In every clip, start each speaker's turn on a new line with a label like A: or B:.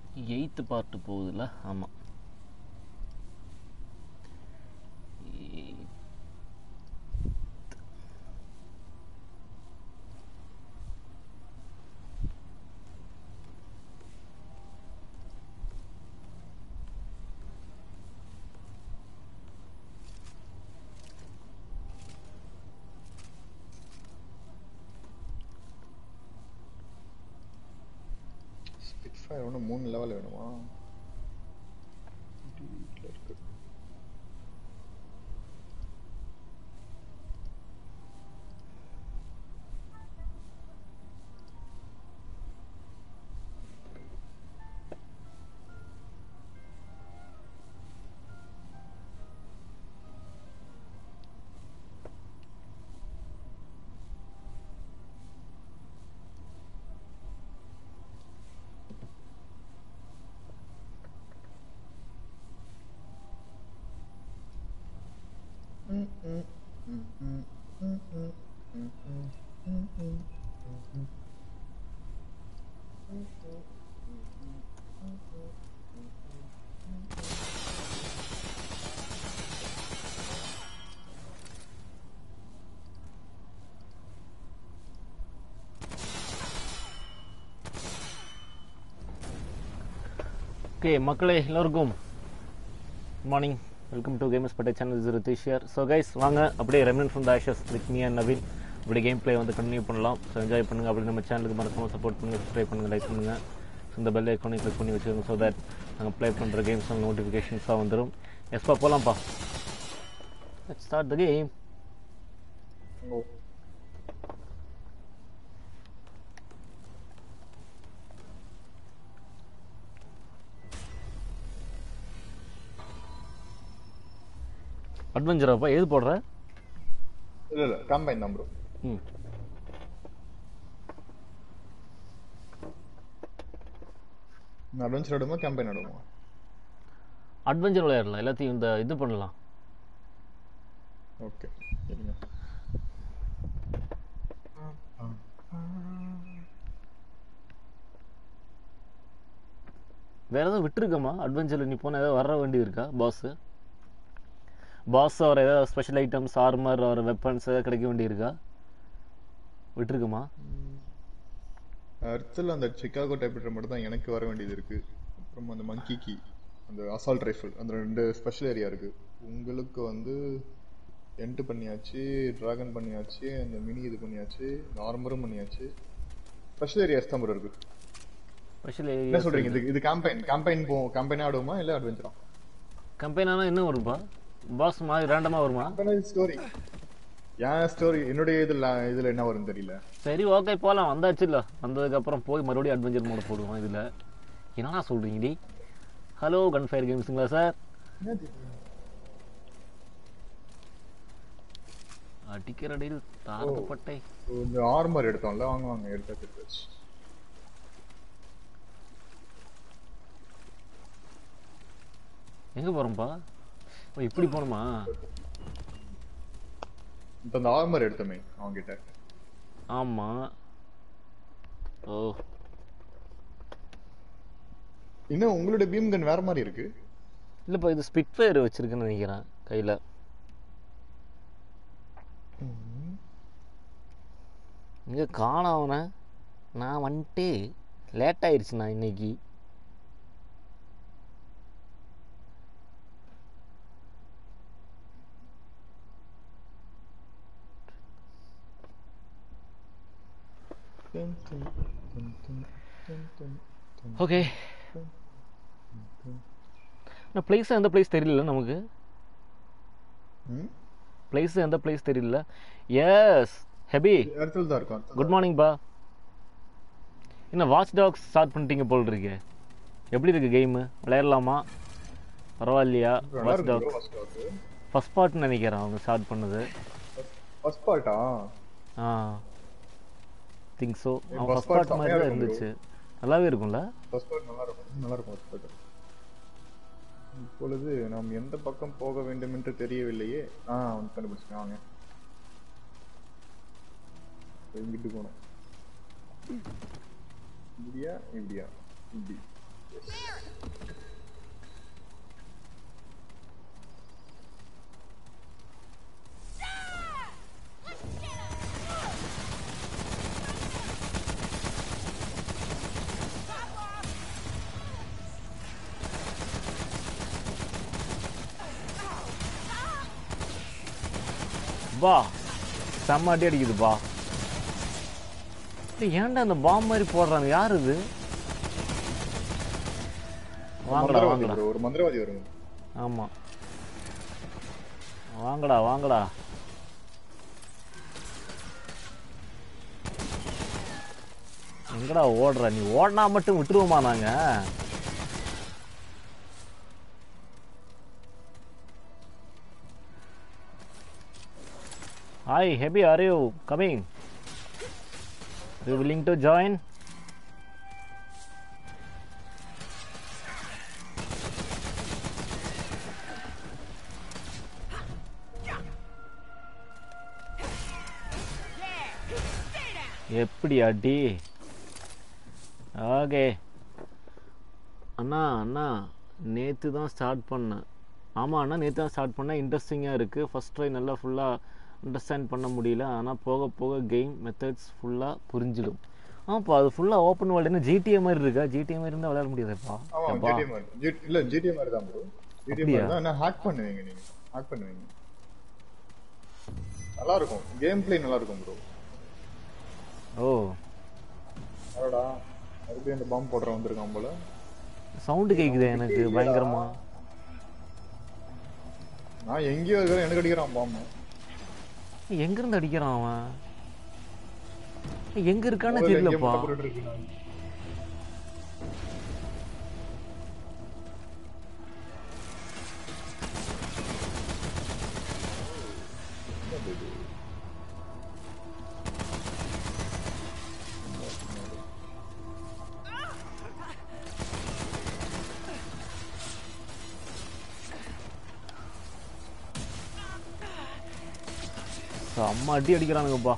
A: Eighth part போகுதுல்ல ஆமாம்
B: Spitfire ஒன்று மூணு லெவல் வேணுமா வீட்டில் இருக்கு
A: ஓகே மக்களே எல்லோருக்கும் மார்னிங் வெல்கம் டு கேமர்ஸ் பட்டே சேனல் ஜீரோ ஷியர் ஸோ கைஸ் வாங்க அப்படியே remnant from the Ashes with me and Naveen இப்படி கேம் ப்ளே வந்து கண்டினியூ பண்ணலாம் ஸோ என்ஜாய் பண்ணுங்கள் அப்படி நம்ம சேனலுக்கு மறக்காம சப்போர்ட் பண்ணுங்கள் சப்ஸ்கிரைப் பண்ணுங்கள் லைக் பண்ணுங்கள் ஸோ இந்த பெல் ஐக்கானையும் கிளிக் பண்ணி வச்சுக்கோங்க ஸோ தட் நாங்கள் ப்ளே பண்ணுற கேம்ஸ் நோட்டிஃபிகேஷன்ஸாக வந்துடும் எஸ்பா போகலாம்ப்பா ஸ்டார்ட் த கேம்
B: ஓ
A: அட்வென்ச்சராப்பா எது போடுற
B: இல்லை இல்லை கம்பைன் தான் ப்ரோ
A: ம்
B: அட்வென்ச்சர் ஆடுமா கேம்பைன் ஆடுமா
A: அட்வென்ச்சர் விளையாடலாம் எல்லாத்தையும் இந்த இது பண்ணலாம்
B: ஓகே சரிங்க
A: வேற ஏதாவது விட்டுருக்கமா அட்வென்ச்சரில் நீ போன ஏதாவது வர வேண்டியது இருக்கா பாஸ் பாஸ் அவர் ஏதாவது ஸ்பெஷல் ஐட்டம்ஸ் ஆர்மர் அவர் வெப்பன்ஸ் ஏதாவது கிடைக்க வேண்டியிருக்கா விட்டுருக்குமா
B: அர்த்தில் அந்த சிக்காகோ டைப்ரைட்டர் மட்டும் தான் எனக்கு வர வேண்டியது இருக்கு அப்புறம் அந்த மங்கி கீ அந்த அசால்ட் ரைஃபிள் அந்த ரெண்டு ஸ்பெஷல் ஏரியா இருக்கு உங்களுக்கு வந்து என்ட்டு பண்ணியாச்சு டிராகன் பண்ணியாச்சு அந்த மினி இது பண்ணியாச்சு நார்மரும் பண்ணியாச்சு ஸ்பெஷல் ஏரியாஸ் தான் bro இருக்கு
A: ஸ்பெஷல்
B: என்ன சொல்றீங்க இது இது கேம்பைன் கேம்பைன் போ கேம்பைன் ஆடுமா இல்ல அட்வென்ச்சரா
A: கம்பெனினா என்ன வரும்பா பாஸ் மாதிரி ரேண்டமாக வருமா
B: ஸ்டோரி என் ஸ்டோரி என்னுடைய இதுல இதுல என்ன வரும்னு தெரியல
A: சரி ஓகே போகலாம் வந்தாச்சு இல்லை வந்ததுக்கப்புறம் போய் மறுபடியும் அட்வென்ச்சர் மோட போடுவோம் இதில் என்னடா சொல்கிறீங்க டி ஹலோ கன்ஃபயர் கேம்ஸுங்களா சார் அடிக்கிறடியில் தாழ்த்தப்பட்டை
B: இந்த ஆர்மர் எடுத்தோம்ல வாங்க வாங்க எடுத்தாச்சு எடுத்தாச்சு
A: எங்கே போகிறோம்ப்பா ஓ இப்படி போகணுமா
B: இப்ப அந்த ஆர்மர் எடுத்தோமே அவங்க கிட்ட
A: ஆமாம் ஓ
B: இன்னும் உங்களுடைய பீம் கன் வேற மாதிரி இருக்கு
A: இல்லைப்பா இது ஸ்பிட் ஃபயர் வச்சுருக்குன்னு நினைக்கிறேன் கையில் இங்கே காணோம் அவனை நான் வந்துட்டு லேட் ஆயிடுச்சு நான் இன்னைக்கு ஓகே நான் பிளேஸ் எந்த பிளேஸ் தெரியல நமக்கு
B: ம்?
A: பிளேஸ் எந்த பிளேஸ் தெரியல எஸ் ஹெபி
B: இடத்துல தான் இருக்கும்
A: குட் மார்னிங் பா என்ன வாட்ச் டாக்ஸ் ஸ்டார்ட் பண்ணிட்டீங்க போல் இருக்கு எப்படி இருக்கு கேமு விளையாடலாமா பரவாயில்லையா வாட்ச் டாக்ஸ் ஃபர்ஸ்ட் பார்ட்னு நினைக்கிறேன் அவங்க ஸ்டார்ட் பண்ணது
B: ஃபர்ஸ்ட் பார்ட்டா
A: ஆ திங்க் ஸோ
B: ஏய்,
A: அவன்
B: first
A: ஃபர்ஸ்ட்
B: part
A: பார்ட் மாதிரி
B: செமையா
A: தான்
B: இருக்கும்
A: இருந்துச்சு நல்லாவே இருக்கும்ல
B: ஃபர்ஸ்ட் பார்ட் நல்லா இருக்கும் நல்லா இருக்கும் ஃபர்ஸ்ட் பார்ட் இப்பொழுது நாம் எந்த பக்கம் போக வேண்டும் என்று தெரியவில்லையே ஆ வந்து கண்டுபிடிச்சிட்டேன் வாங்க இங்கிட்டு போகணும் இப்படியா இப்படியா இப்படி
A: பா செம்ம அடி அடிக்குது பா டேய், ஏன்டா அந்த பாம் மாதிரி போடுறாங்க யார் இது வாங்கடா
B: மந்திரவாதி
A: வாங்கடா
B: bro, ஒரு மந்திரவாதி வருங்க
A: ஆமா வாங்கடா வாங்கடா எங்கடா ஓடுற நீ ஓடினா மட்டும் விட்டுருவோமா நாங்க ஹாய் ஹெபி are you coming you willing to join எப்படி அடி ஓகே அண்ணா அண்ணா நேற்று தான் ஸ்டார்ட் பண்ணேன் ஆமாம் அண்ணா நேற்று தான் ஸ்டார்ட் பண்ணேன் இன்ட்ரெஸ்டிங்காக இருக்குது ஃபஸ்ட் ட்ரை நல்லா ஃபுல்லாக அண்டர்ஸ்டாண்ட் பண்ண முடியல ஆனால் போக போக கேம் மெத்தட்ஸ் ஃபுல்லாக புரிஞ்சிடும் ஆமாப்பா அது ஃபுல்லாக ஓப்பன் வேர்ல்டு என்ன ஜிடிஏ மாதிரி இருக்கா ஜிடிஏ மாதிரி இருந்தால் விளையாட முடியாதுப்பா
B: ஆமா
A: எப்பா
B: ஜிடிஎம் மாதிரி இல்ல ஜிடிஎம் மாதிரி தான் ப்ரோ ஜிடிஎம்
A: அப்படியா?
B: மாதிரி தான் ஆனா ஹேக் பண்ணுவீங்க நீங்க ஹேக் பண்ணுவீங்க நல்லா இருக்கும் கேம் பிளே நல்லா இருக்கும் ப்ரோ
A: ஓ
B: அடடா மறுபடியும் அந்த பாம்பு போடுற வந்திருக்கான் போல
A: சவுண்டு கேட்குது எனக்கு பயங்கரமா
B: நான் எங்கேயோ இருக்கிறேன் எனக்கு அடிக்கிறான் பாம்பு
A: எங்கேருந்து அடிக்கிறான் அவன் எங்க இருக்கான்னு
B: முதல்ல எங்கேயோ
A: தெரியலப்பா
B: முட்டை போட்டுட்டு இருக்கு நான். என்னது இது?
A: செம்ம அடி அடிக்கிறானுங்கப்பா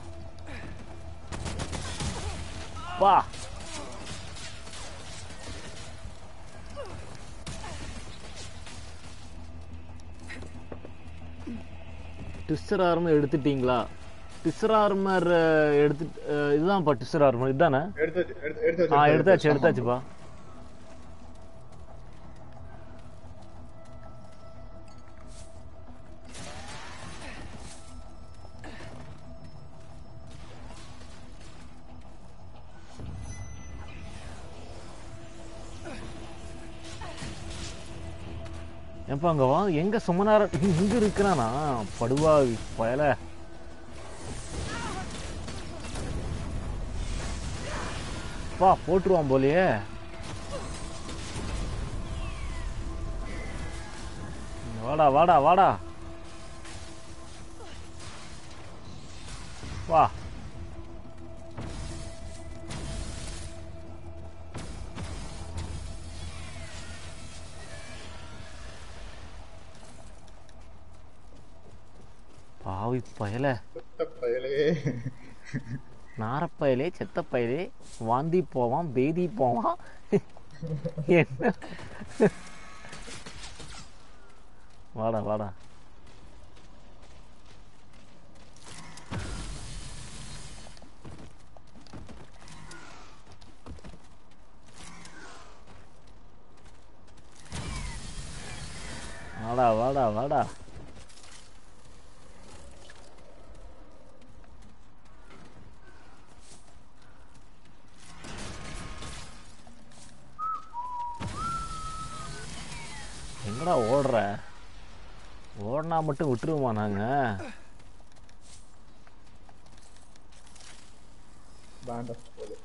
A: பா டிஸ்டர் ஆர்மர் எடுத்துட்டீங்களா டிஸ்டர் ஆர்மர் எடுத்து அஹ், இதுதான்ப்பா டிஸ்டர் ஆர்மர் இதுதானே
B: எடுத்தாச்சு எடுத்து- எடுத்தாச்சு
A: ஆ எடுத்தாச்சு
B: ஆமா.
A: எடுத்தாச்சுப்பா ஏப்பா அங்க வா எங்க சுமனார இங்க இருக்கிறானா படுவாவி பயல பா போட்டுருவான் போலயே வாடா வாடா வாடா வா பாவி பயல
B: சுத்த பயலே
A: நாரப்பயலே செத்தப்பயலே வாந்தி போவான் பேதி போவான் என்ன வாடா வாடா வாடா வாடா வாடா எங்கடா ஓடுற ஓடினா மட்டும் விட்டுருவோமா நாங்க
B: pant of police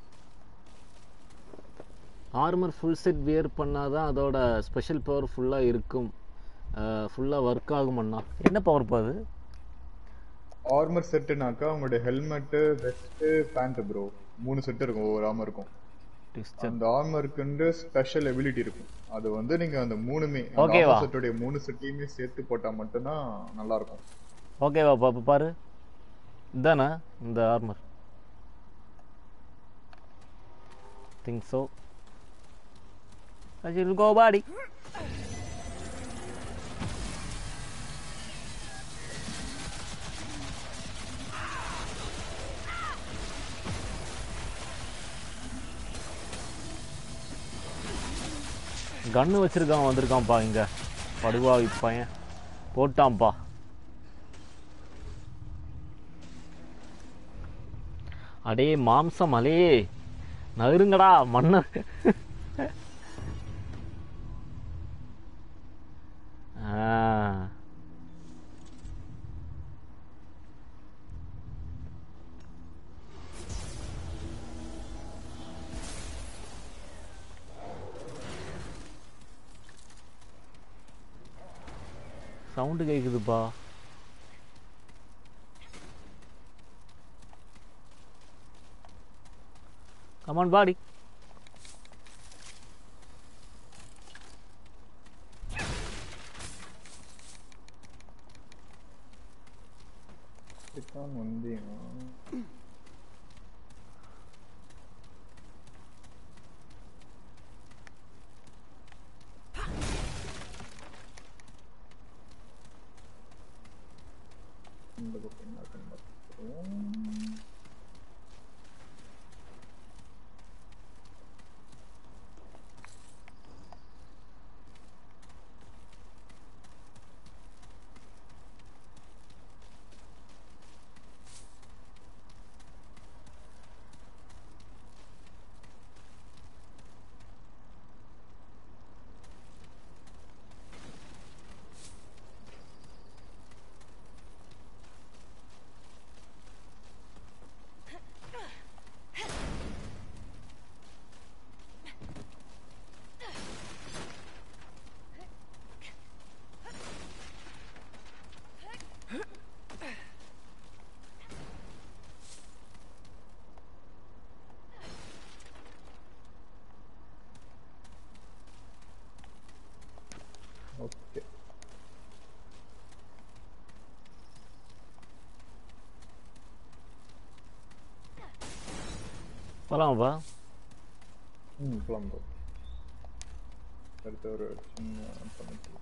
A: armour full set wear பண்ணாதான் அதோட ஸ்பெஷல் பவர் ஃபுல்லாக இருக்கும் ஃபுல்லாக ஒர்க் ஆகுமண்ணா என்ன பவர் பா அது
B: ஆர்மர் செட்டுனாக்கா உங்களுடைய ஹெல்மெட்டு வெஸ்ட் பேண்ட் ப்ரோ மூணு செட் இருக்கும் ஒவ்வொரு ஆர்மருக்கும்
A: டிஸ்டர்
B: அந்த ஆர்மருக்கு ஸ்பெஷல் எபிலிட்டி இருக்கும் அது வந்து நீங்க அந்த மூணுமே
A: Okay வா.
B: செட்டுடைய மூணு செட்டையுமே சேர்த்து போட்டா மட்டும்தான் நல்லா இருக்கும்
A: ஓகேவா பாப்பா பாரு இதானா இந்த armour think so Let's go, buddy. Gun வச்சிருக்கான் வந்திருக்கான்ப்பா இங்க படுவாவி பையன் போட்டான்ப்பா அடே மாம்சம் அலே நகருங்கடா மன்னர் ஆ சவுண்டு கேக்குதுப்பா கமான் பாடி
B: இப்படித்தான் வந்தீங்க இந்த பக்கம் என்ன இருக்குன்னு பார்த்துக்குவோம். ஓகே
A: போலாமாப்பா
B: ம் போலாம் bro. அடுத்த ஒரு சின்ன பண்ணிட்டு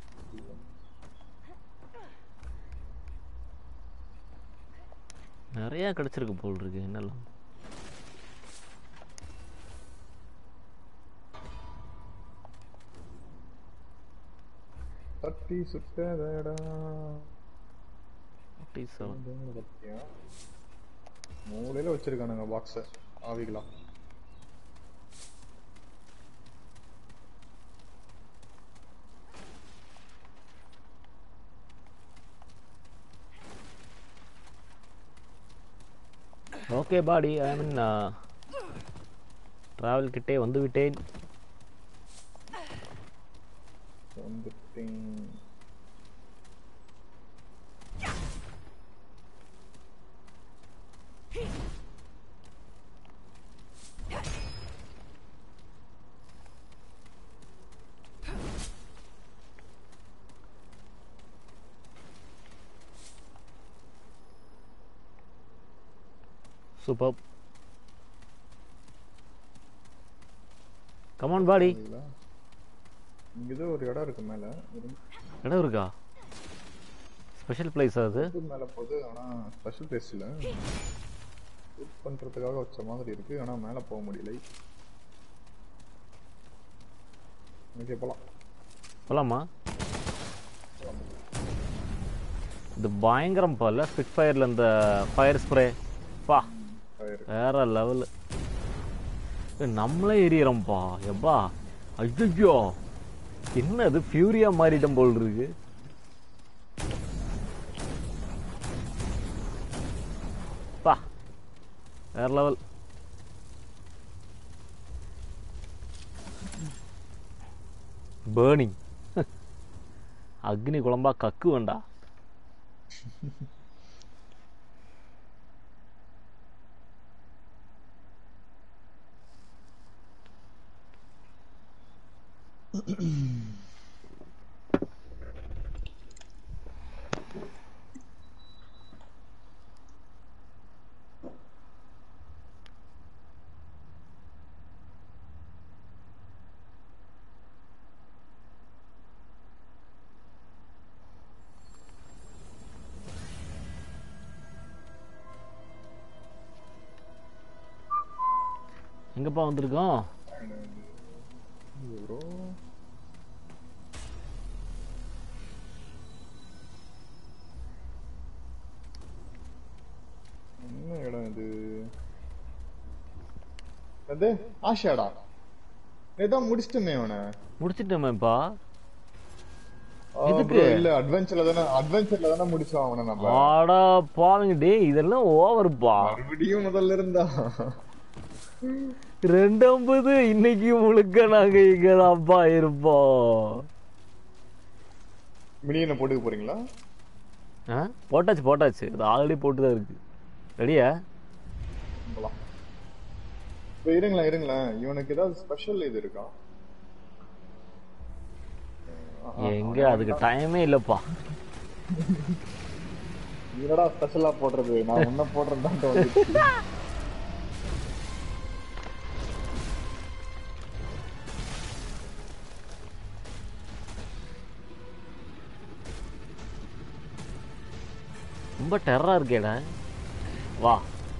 A: நிறைய கிடைச்சிருக்கு போல் இருக்கு என்னெல்லாம்
B: தட்டி சுட்டதடா
A: டி செவன்
B: இதுங்க பத்தியா மூலையில வச்சிருக்கானுங்க பாக்ஸ ஆவிகளா
A: ஓகே பாடி ஐ மீன் டிராவல் கிட்டே வந்து விட்டேன்
B: வந்துட்டேன்
A: சூப்பர் கமான் பாடி
B: பாத்தீங்களா? இங்க ஏதோ ஒரு இடம் இருக்கு மேல இருந்து
A: இடம் இருக்கா ஸ்பெஷல் பிளேஸ் அது
B: மேல போகுது ஆனா ஸ்பெஷல் பிளேஸ் இல்ல ஷூட் பண்றதுக்காக வச்ச மாதிரி இருக்கு ஆனா மேல போக முடியல ஓகே போலாம்
A: போலாமா இது பயங்கரம் போல ஸ்பிட் ஃபயர்ல இந்த ஃபயர் ஸ்ப்ரே பா
B: ஃபயர்
A: வேற லெவல் நம்மளே எரியறோம்ப்பா எப்பா ஐயோ என்ன அது ஃபியூரியா மாறிட்டம் போல் இருக்கு பா வேற லெவல் பேர்னிங் அக்னி குழம்பா கக்கு வேண்டா எங்கப்பா வந்திருக்கோம்
B: ப்ரோ என்ன இடம் இது அது ஆஷாடா ஏதோ முடிச்சிட்டுமே அவனை
A: முடிச்சிட்டோமேப்பா
B: ஆ,
A: எதுக்கு?
B: bro, இல்ல அட்வென்ச்சர்ல தானே அட்வென்ச்சர்ல தானே முடிச்சோம் அவனை நம்ம
A: ஆடா பாவங்க டேய் இதெல்லாம் ஓவர்ப்பா
B: மறுபடியும் முதல்ல இருந்தா
A: ரெண்டு ஐம்பது இன்னைக்கு முழுக்க நாங்க இங்கதான்ப்பா இருப்போம்
B: மினியனை போட்டுக்க போறீங்களா
A: ஆ? போட்டாச்சு போட்டாச்சு அது ஆல்ரெடி போட்டு தான் இருக்கு ரெடியா
B: போலாம் இப்ப இருங்களேன் இருங்களேன் இவனுக்கு ஏதாவது ஸ்பெஷல் இது இருக்கா
A: எங்க அதுக்கு டைமே இல்லப்பா
B: என்னடா ஸ்பெஷலா போடுறது நான் உன்ன போடுறேன் தான்
A: ரொம்ப டெரரா இருக்கேடா வா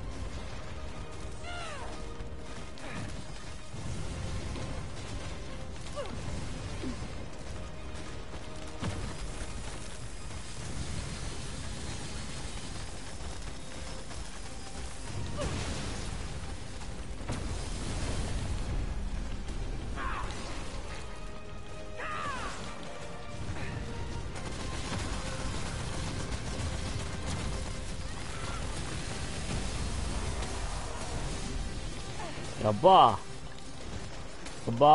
A: அப்பா அப்பா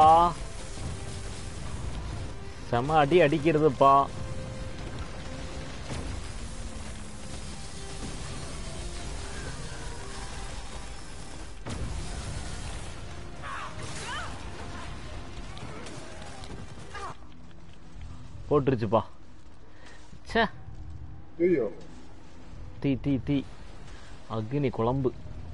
A: செம அடி அடிக்கிறதுப்பா போட்டுருச்சுப்பா ச்சே
B: ஐயோ
A: தீ தீ தீ அக்னி குழம்பு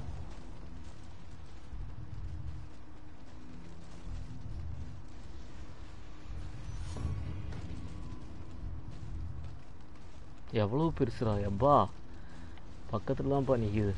A: எவ்வளவு பெருசுடா எப்பா பக்கத்துல தான்ப்பா நிக்குது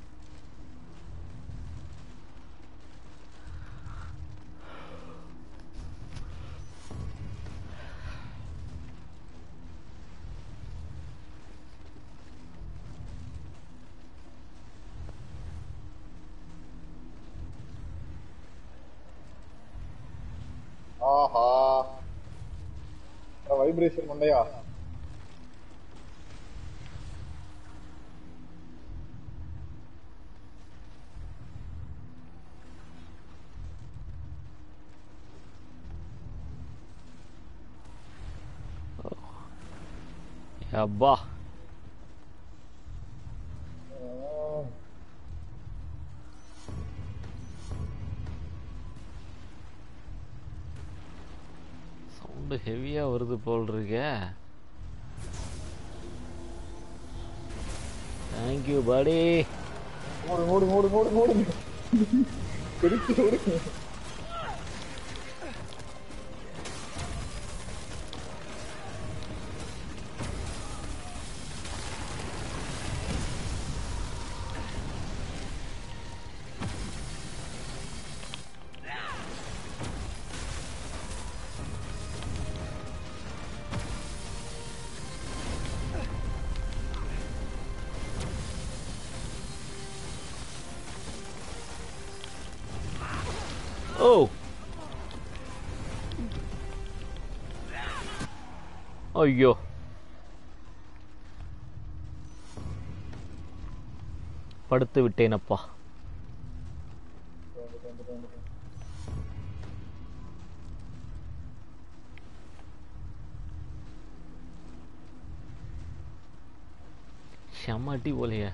B: ஆஹா வைப்ரேஷன் மண்டையா
A: அப்பா
B: ஆ,
A: சவுண்டு ஹெவியா வருது போல் இருக்கே தேங்க்யூ பாடி
B: ஓடு ஓடு ஓடு ஓடு ஓடு பெருசு ஓடு
A: ஓ ஐயோ படுத்து விட்டேனப்பா செம்ம அடி போலையே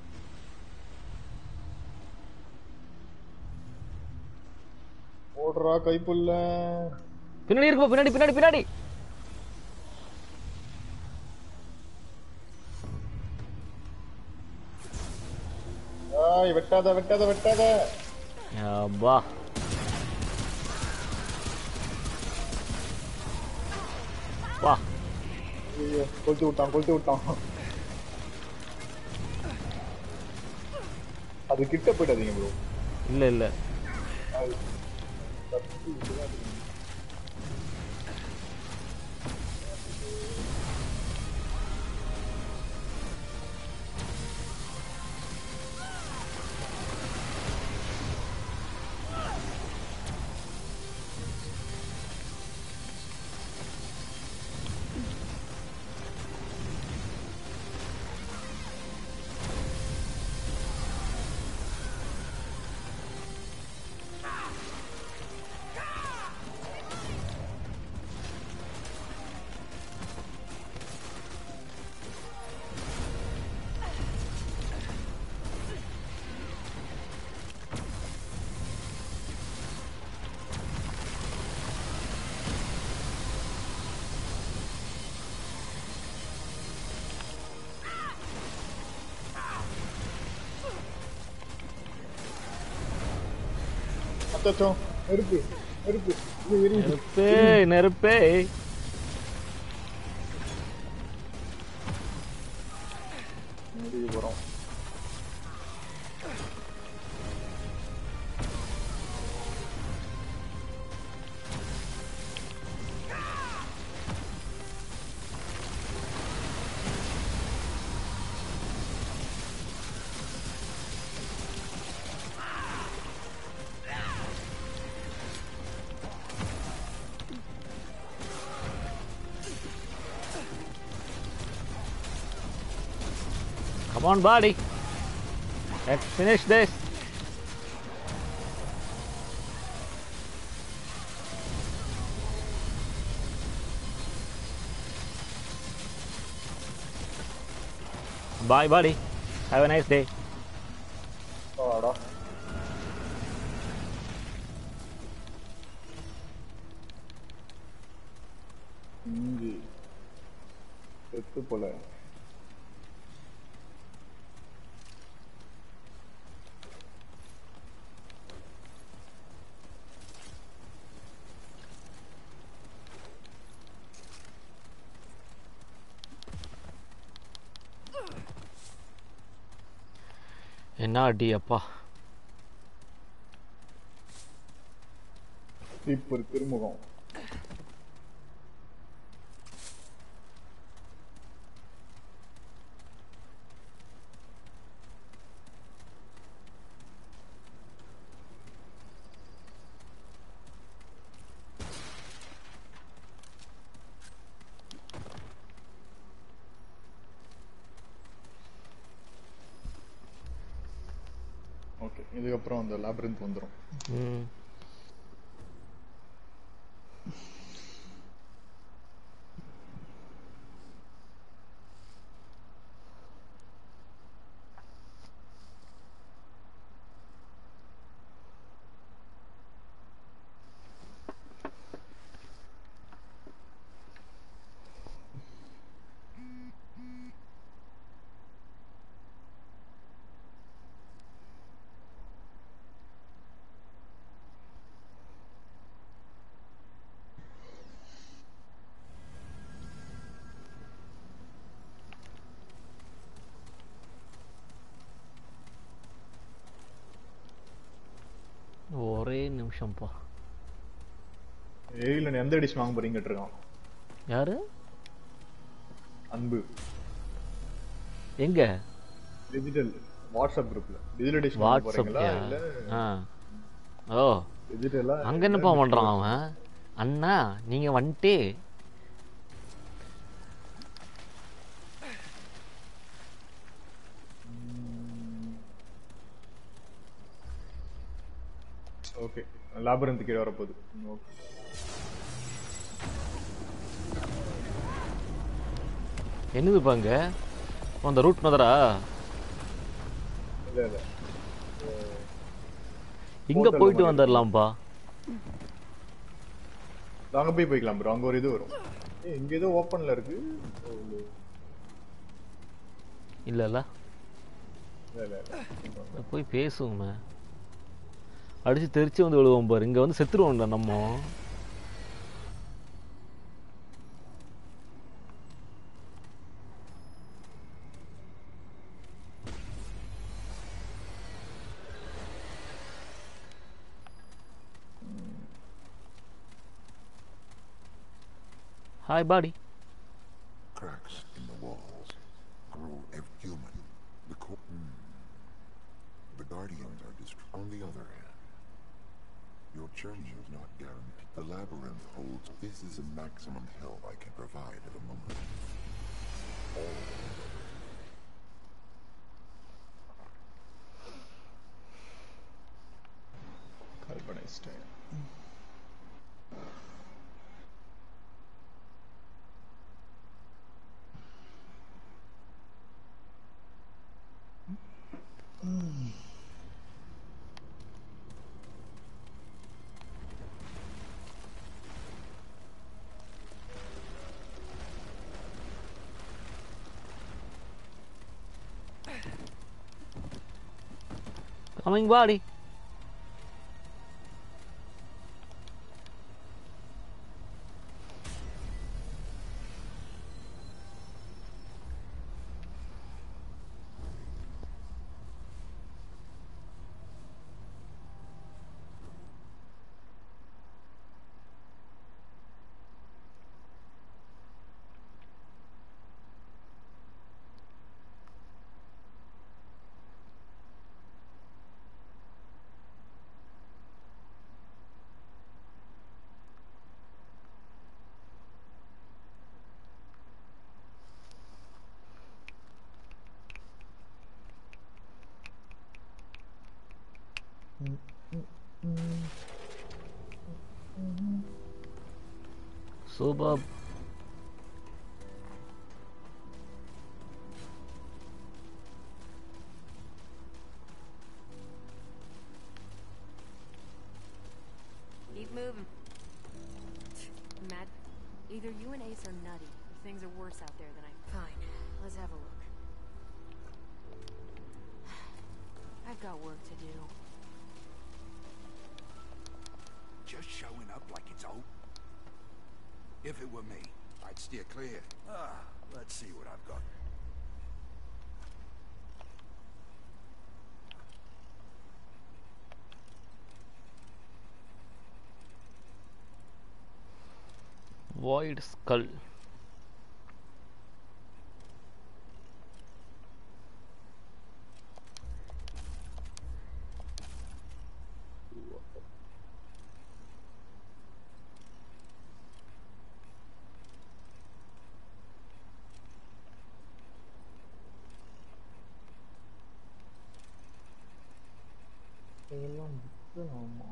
B: ஓடுறா கைப்புள்ள
A: பின்னாடி இருக்குப்பா பின்னாடி பின்னாடி பின்னாடி
B: ஆய் வெட்டாத வெட்டாத வெட்டாத
A: அப்பா வா
B: ஐயோ கொளுத்தி விட்டான் கொளுத்தி விட்டான் அது கிட்ட போயிடாதீங்க ப்ரோ
A: இல்ல இல்ல
B: அச்சோ நெருப்பு நெருப்பு இது எரியுது.
A: நெருப்பே நெருப்பே
B: முடிய போறோம்
A: Come on, buddy. Let's finish this. Bye, buddy. Have a nice day.
B: ஆடா இஞ்சி செத்து போல
A: என்ன அடி அப்பா
B: இப்போ திருமுகம் ஓகே இதுக்கப்புறம் அந்த லேப்ரிந்த் வந்துடும்
A: ம் ஒரே நிமிஷம்ப்பா
B: ஏரியில் எந்த எடிஷன் வாங்க போறீங்க இருக்கான்
A: யாரு
B: அன்பு
A: எங்க
B: டிஜிட்டல் வாட்ஸ்அப் குரூப்ல டிஜிட்டல் எடிஷன் வாங்க போறீங்களா
A: வாட்ஸ்அப்யா
B: இல்ல
A: ஆ ஓ
B: டிஜிட்டலா
A: அங்க என்னப்பா பண்றான் அவன் அண்ணா நீங்க வந்துட்டு
B: ஓகே லாபரந்த் கீழே வரப்போகுது ஓகே
A: என்னதுப்பா இங்க ஓ, அந்த ரூட் மதரா
B: இல்ல இல்ல
A: இங்க
B: Hotel
A: போயிட்டு
B: மாதிரி
A: வந்துடலாம்ப்பா
B: அங்க போய் போய்க்கலாம் ப்ரோ அங்க ஒரு இது வரும் ஏய் இங்க ஏதோ ஓப்பன்ல இருக்கு ஓ, இல்ல
A: இல்லல்ல
B: இல்ல இல்ல
A: போய் பேசுவோமே அடிச்சு தெரிச்சு வந்து விழுவோம் பாரு இங்க வந்து செத்துருவோம்டா நம்ம hi buddy
C: Cracks in the walls grow ev- human. The co- hmm. The Guardians are dist- on the other hand. Your journey is not guaranteed. The labyrinth holds. This is the maximum help I can provide at the moment. All
B: call பண்ண வச்சிட்டேன்
A: coming buddy super
D: Keep moving. Matt, either you and Ace are nutty, or things are worse out there than I. Fine, let's have a look. I've got work to do.
E: Just showing up like it's old? If it were me, I'd steer clear. Ah, let's see what I've got.
A: void skull
B: இதெல்லாம் விற்கணுமா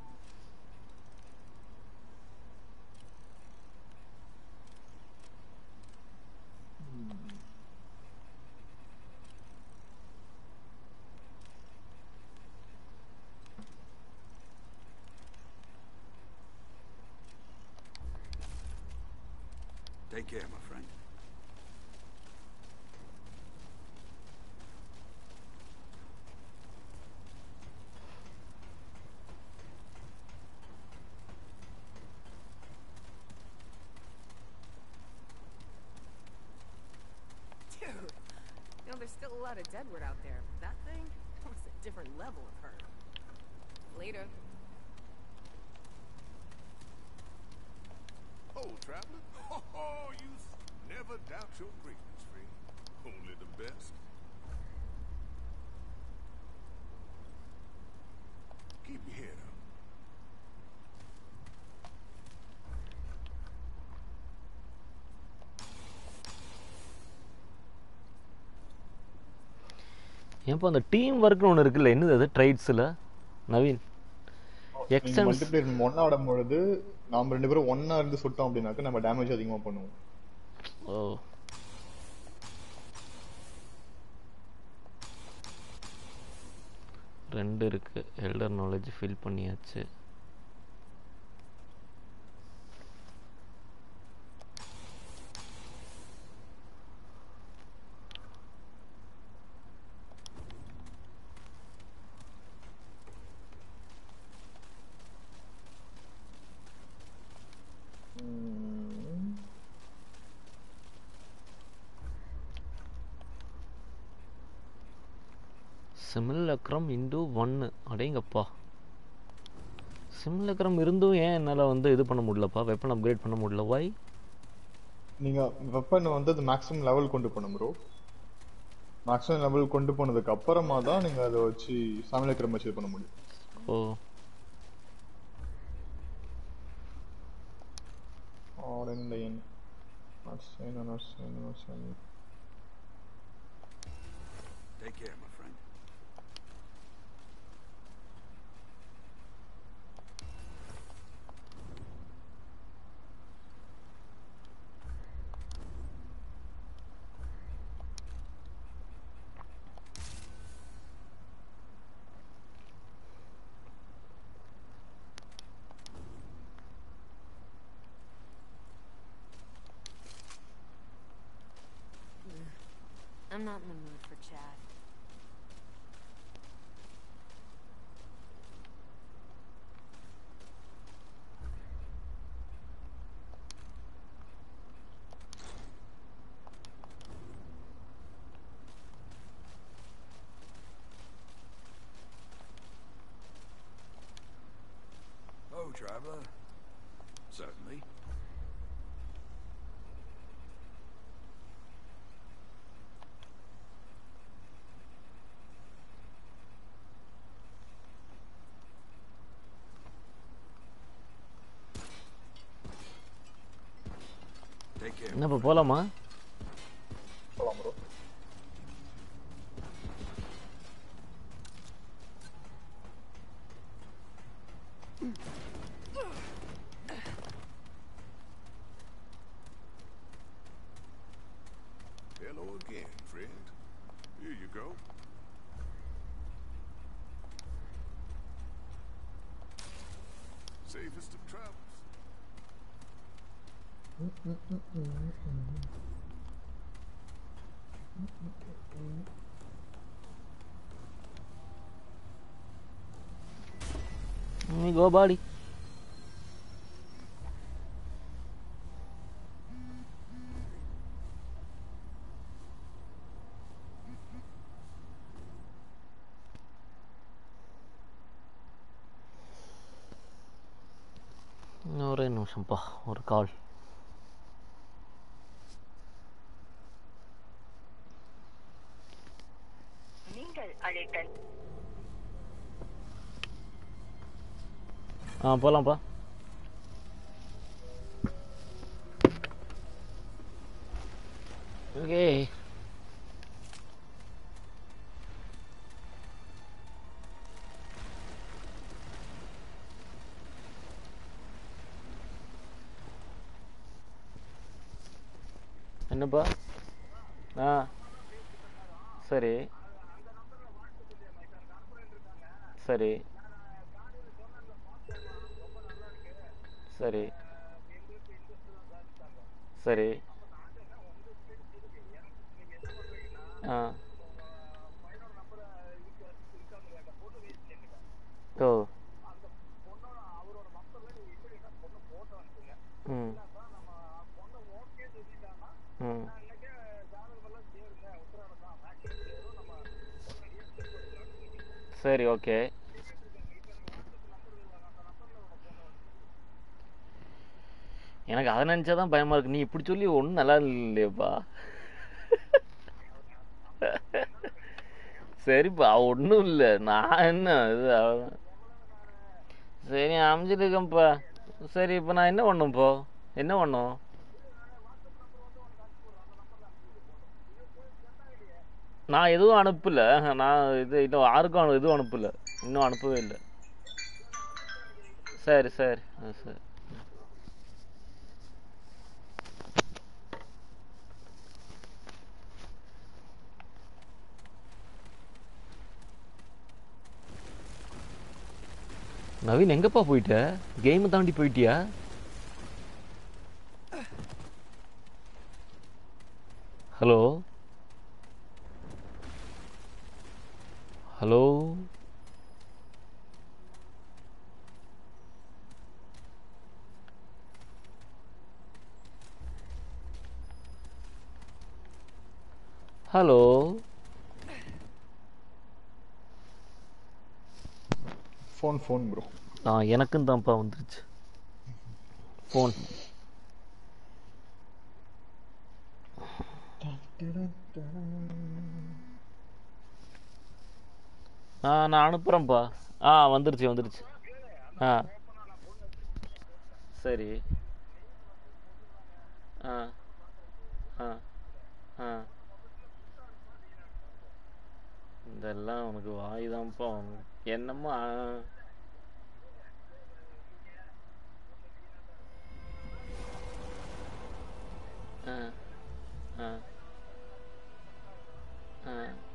E: Take care, my friend.
D: Dude, you know, there's still a lot of Deadwood out there. but That thing was a different level of hurt. Later.
F: Oh, traveler? Oh, you s- never doubt your greatness, friend. Only the best. Keep your head up.
A: ஏன்ப்பா அந்த team ஒர்க்னு ஒன்று இருக்குல்ல என்னது அது ட்ரைட்ஸில் Naveen extends
B: multiplier ஒன்னா ஆடும் பொழுது நாம ரெண்டு பேரும் ஒன்னா இருந்து சுட்டோம் அப்படின்னாக்க நம்ம டேமேஜ் அதிகமா பண்ணுவோம்
A: ஓ ரெண்டு இருக்கு எல்டர் நாலேஜ் ஃபில் பண்ணியாச்சு சிமிலக்ரம் இன்டு ஒன்று அடேங்கப்பா சிமிலக்ரம் இருந்தும் ஏன் என்னால் வந்து இது பண்ண முடியலப்பா வெப்பன் அப்கிரேட் பண்ண முடியல வை
B: நீங்க வெப்பன் வந்து அது மேக்ஸிமம் லெவல் கொண்டு போகணும் ப்ரோ மேக்ஸிமம் லெவல் கொண்டு போனதுக்கு அப்புறமா தான் நீங்க அதை வச்சு சமையல் வச்சு பண்ண முடியும்
A: ஓ
B: Or in the end. Not saying, not saying, not saying.
E: Take care, my friend.
D: I'm not in the mood for chat.
E: Oh, traveler. Certainly. Take care.
A: என்ன இப்போ போகலாமா
B: போலாம் bro
F: Hello again, friend. Here you go. Safest of travels.
A: Go buddy இன்னும் ஒரே நிமிஷம்ப்பா ஒரு கால்
G: நீங்கள் அழைத்த
A: ஆ போகலாம்ப்பா okay என்னப்பா ஆ சரி சரி சரி சரி ஆ ஓ ம் ம் சரி ஓகே எனக்கு அதை நினச்சாதான் பயமா இருக்கு நீ இப்படி சொல்லி ஒன்றும் நல்லா இல்லையேப்பா சரிப்பா ஒன்றும் இல்லை நான் என்ன இது அவ்வளவுதான். சரி அமைஞ்சிருக்கேன்ப்பா சரி இப்போ நான் என்ன பண்ணும் இப்போ என்ன பண்ணும் நான் எதுவும் அனுப்பல நான் இது இன்னும் யாருக்கும் அனு- எதுவும் அனுப்பல இன்னும் அனுப்பவே இல்லை சரி சரி ஆ, சரி நவீன் எங்கப்பா போயிட்ட கேம் தாண்டி போயிட்டியா hello hello hello
B: phone phone bro
A: ஆ எனக்கும் தான்ப்பா வந்துருச்சு ஃபோன் ஆ நான் அனுப்புகிறேன்ப்பா ஆ வந்துருச்சு வந்துருச்சு ஆ சரி ஆ ஆ ஆ இதெல்லாம் உனக்கு வாய் தான்ப்பா என்னம்மா ஆ ஆ ஆ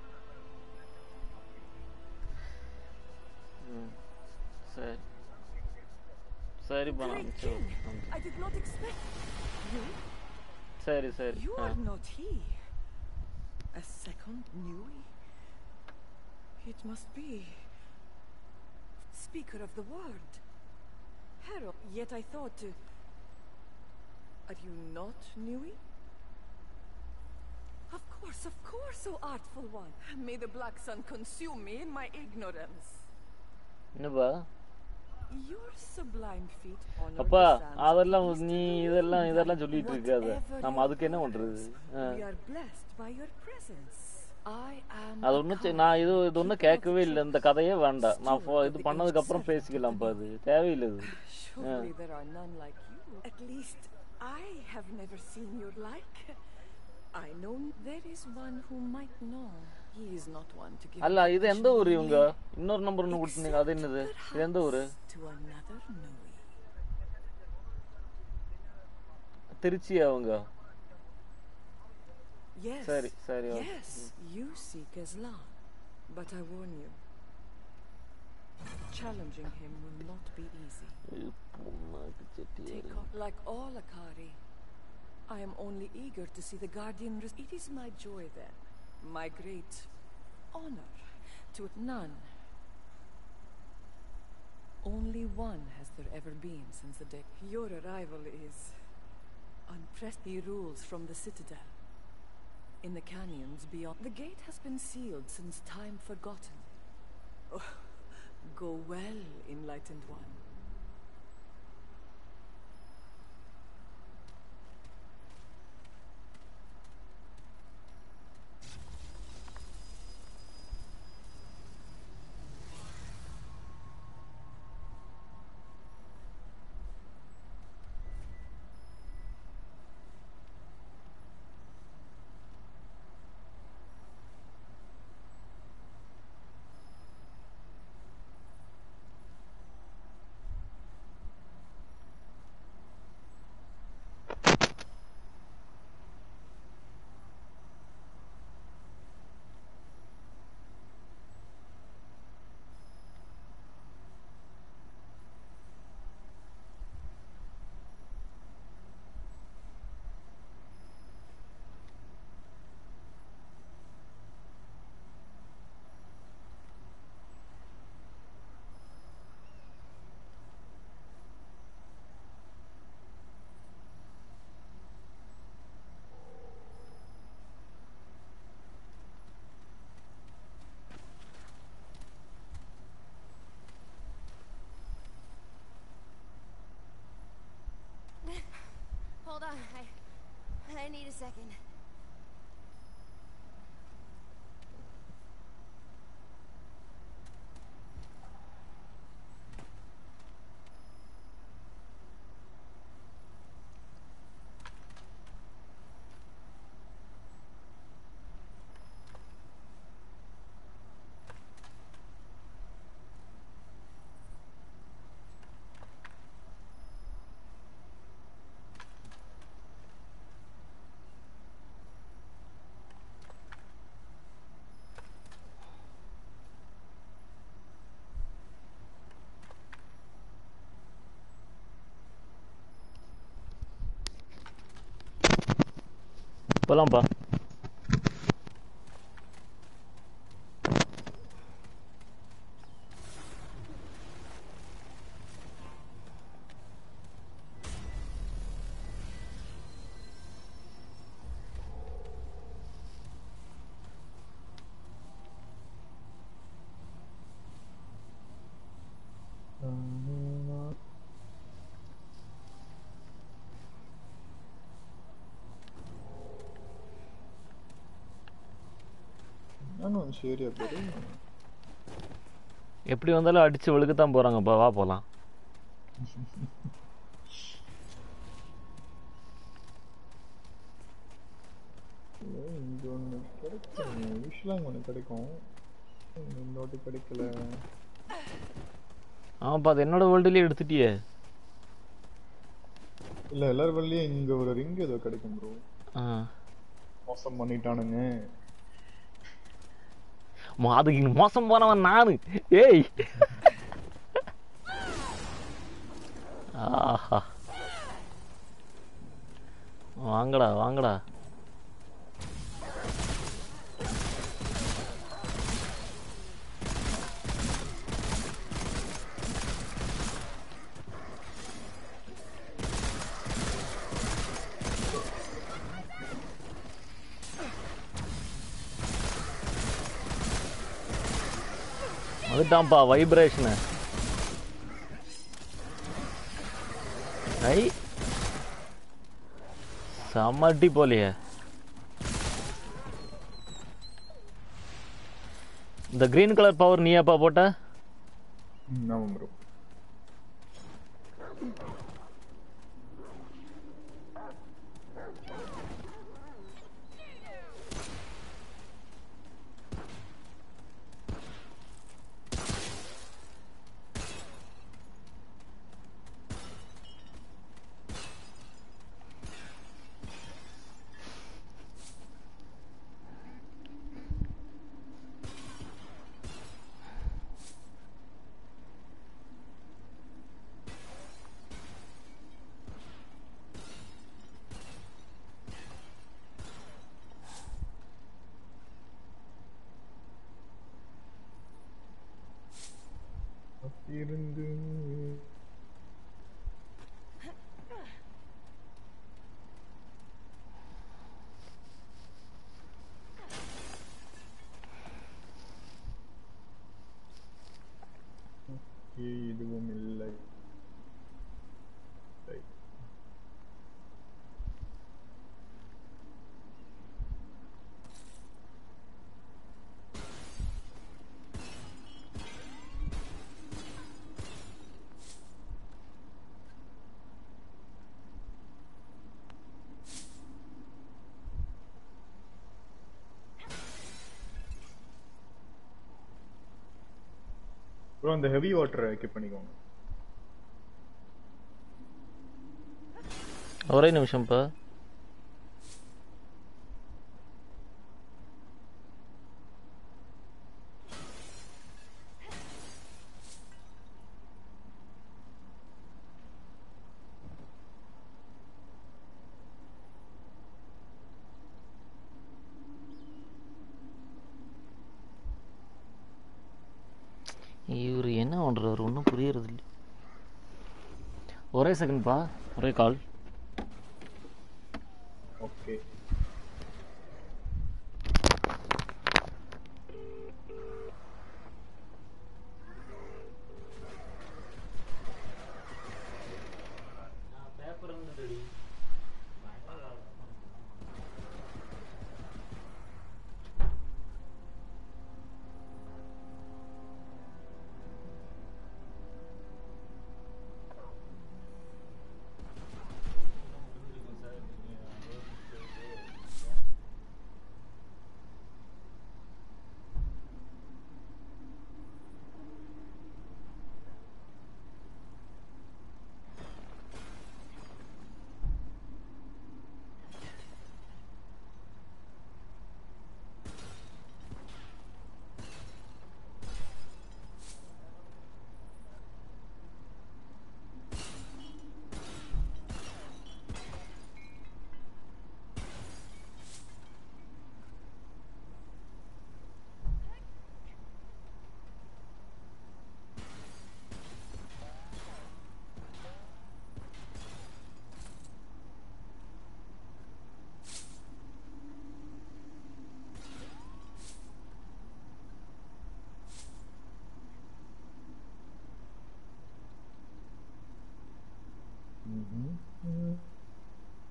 A: ம் சரி சரிப்பா நான்
H: Great
A: அனுப்பிச்சு
H: king!
A: விட்றேன்.
H: I did not expect you.
A: சரி சரி
H: You
A: ah
H: are not he. A second Nui? It must be. Speaker of the word. Herald. Yet I thought. Uh, are you not Nui? Of course, of course, O artful one. May the black sun consume me in my ignorance.
A: என்னப்பா
H: Your sublime feet honor
A: அப்பா
H: the sands of
A: அதெல்லாம்
H: East
A: நீ
H: Blue.
A: இதெல்லாம் இதெல்லாம் சொல்லிட்டு இருக்காத
H: Whatever
A: நம்ம
H: you
A: அதுக்கு என்ன பண்றது ஆ.
H: We are blessed by your presence. I am
A: அது
H: a
A: ஒன்றும்
H: calm,
A: நான் இது இது ஒன்றும்
H: keeper of
A: கேட்கவே இல்லை இந்த
H: truth.
A: கதையே வேண்டாம் நான்
H: Steward
A: ஃபோ-
H: of
A: இது
H: the
A: பண்ணதுக்கு
H: ancient
A: அப்புறம்
H: servant
A: பேசிக்கலாம்ப்பா
H: of
A: அது தேவையில்லை இது
H: Surely there are none like you. At least I have never seen your like. I know there is one who might know. He is not one to give
A: அல்ல இது எந்த ஊர் இவங்க
H: information
A: இன்னொரு number ஒன்று கொடுத்துருந்தீங்க அது என்னது
H: except
A: இது எந்த ஊர்
H: perhaps to another Nui.
A: Trichy அவங்க
H: Yes.
A: சரி சரி okay
H: Yes, you seek Islam, but I warn you, challenging him will not be easy.
A: புண்ணாக்கு Chettiar
H: Take off like all Akari. I am only eager to see the Guardian. res- It is my joy then, my great honor, to none. Only one has there ever been since the day. Your arrival is unprecedented. He rules from the citadel. In the canyons beyond. The gate has been sealed since time forgotten. Oh, go well, enlightened one.
D: Hold on, I I need a second.
A: போலாம்ப்பா
B: காணும் area பேரு
A: எப்படி வந்தாலும் அடிச்சு வெளுக்கத்தான் போறாங்கப்பா வா போலாம்
B: ஐயோ, இங்க ஒண்ணு கிடைக்கும் யூஸ்வலா இங்க ஒண்ணு கிடைக்கும் இந்த வாட்டி கிடைக்கல
A: ஆமாப்பா அது என்னோட வேர்ல்டுலயே எடுத்துட்டியே
B: இல்ல எல்லார் வழியும் இங்க ஒரு ரிங் ஏதோ கிடைக்கும் ப்ரோ
A: ஆ
B: மோசம் பண்ணிட்டானுங்க
A: மோ- அதுக்கு இன்னும் மோசம் போனவன் நானு ஏய் ஆஹா வாங்கடா வாங்கடா அதுதான்ப்பா வைப்ரேஷனு ஐ செம்மட்டி போலியே இந்த கிரீன் கலர் பவர் நீயாப்பா போட்ட
B: ம், ஆமா ப்ரோ இருந்து இதுவும் இல்லை இல்லை. ப்ரோ அந்த ஹெவி வாட்டரை எக்யூப் பண்ணிக்கோங்க
A: ஒரே நிமிஷம்ப்பா இவர் என்ன பண்றாரு ஒன்றும் புரியறது இல்லை ஒரே செகண்ட்ப்பா ஒரே கால்
B: ஓகே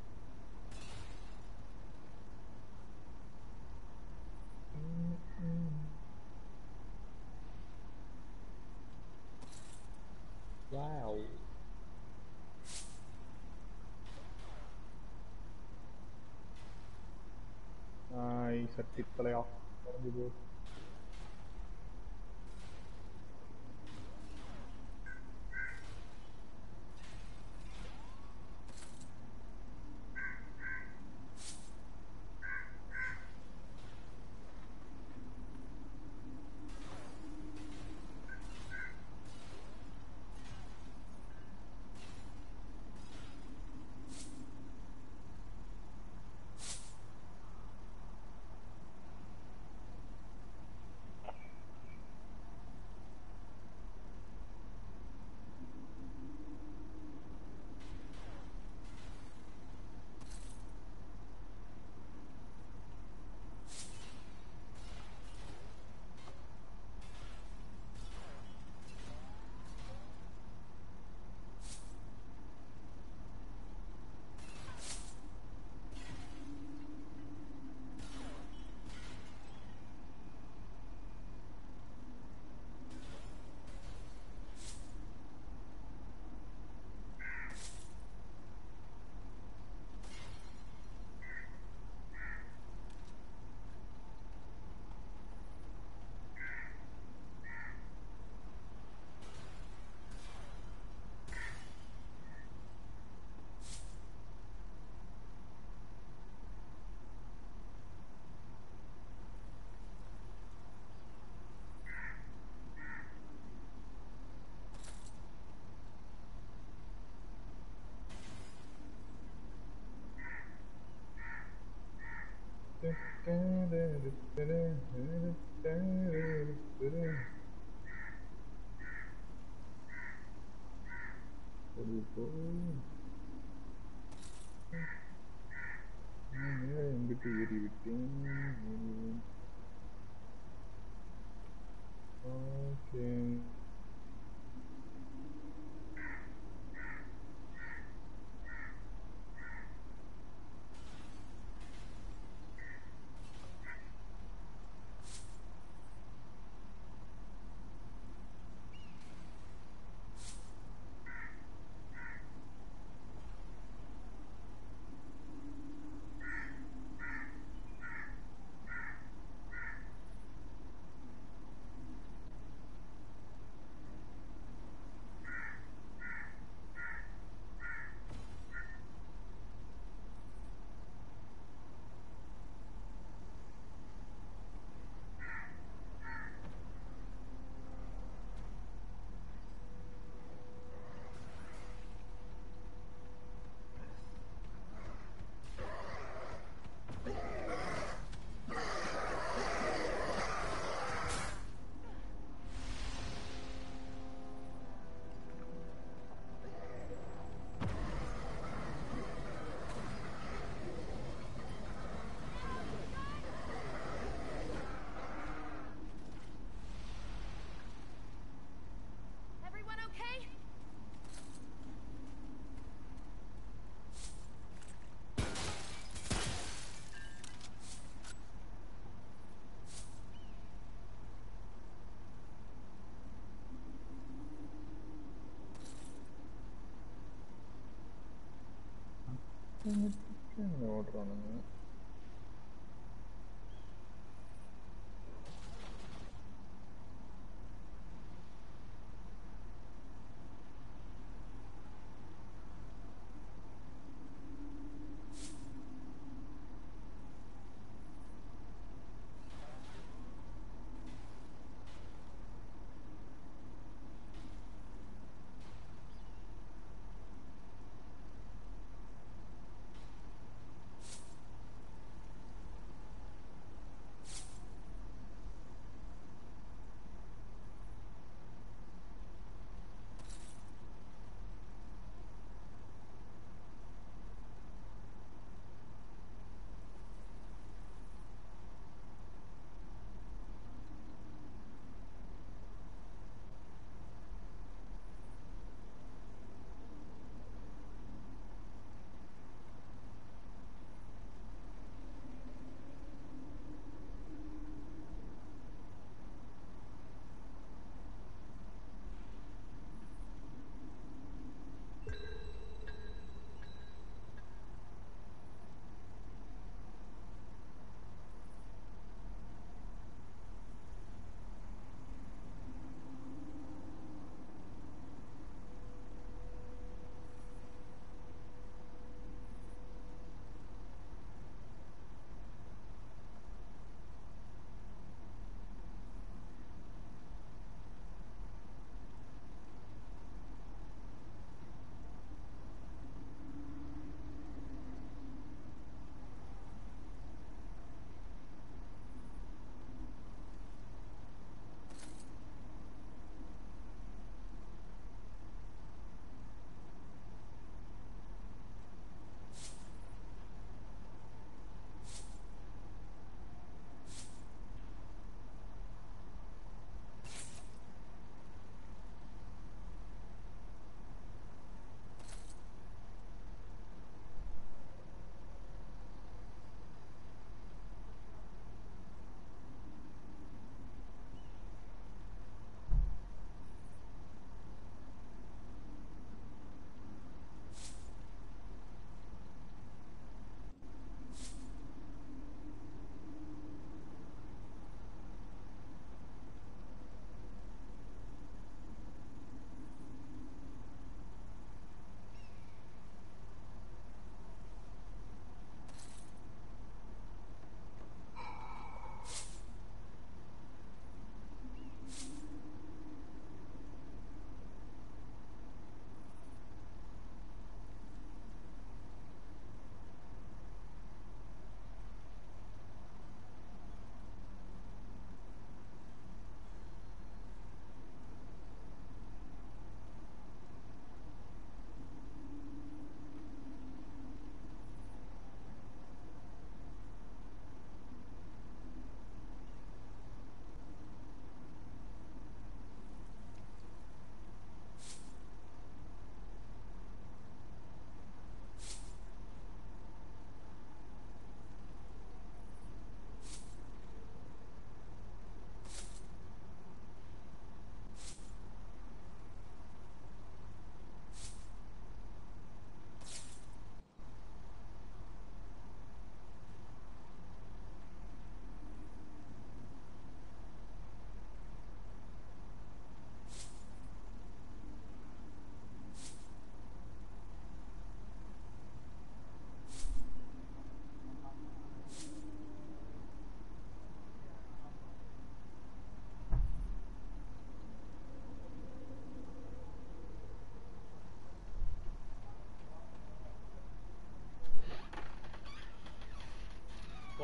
B: ம் சட்டி தலையா குறைஞ்சு போ எங்கிட்டு ஏறி விட்டேன் ஓகே
D: Everyone okay?
B: ஓட்டுறானுங்க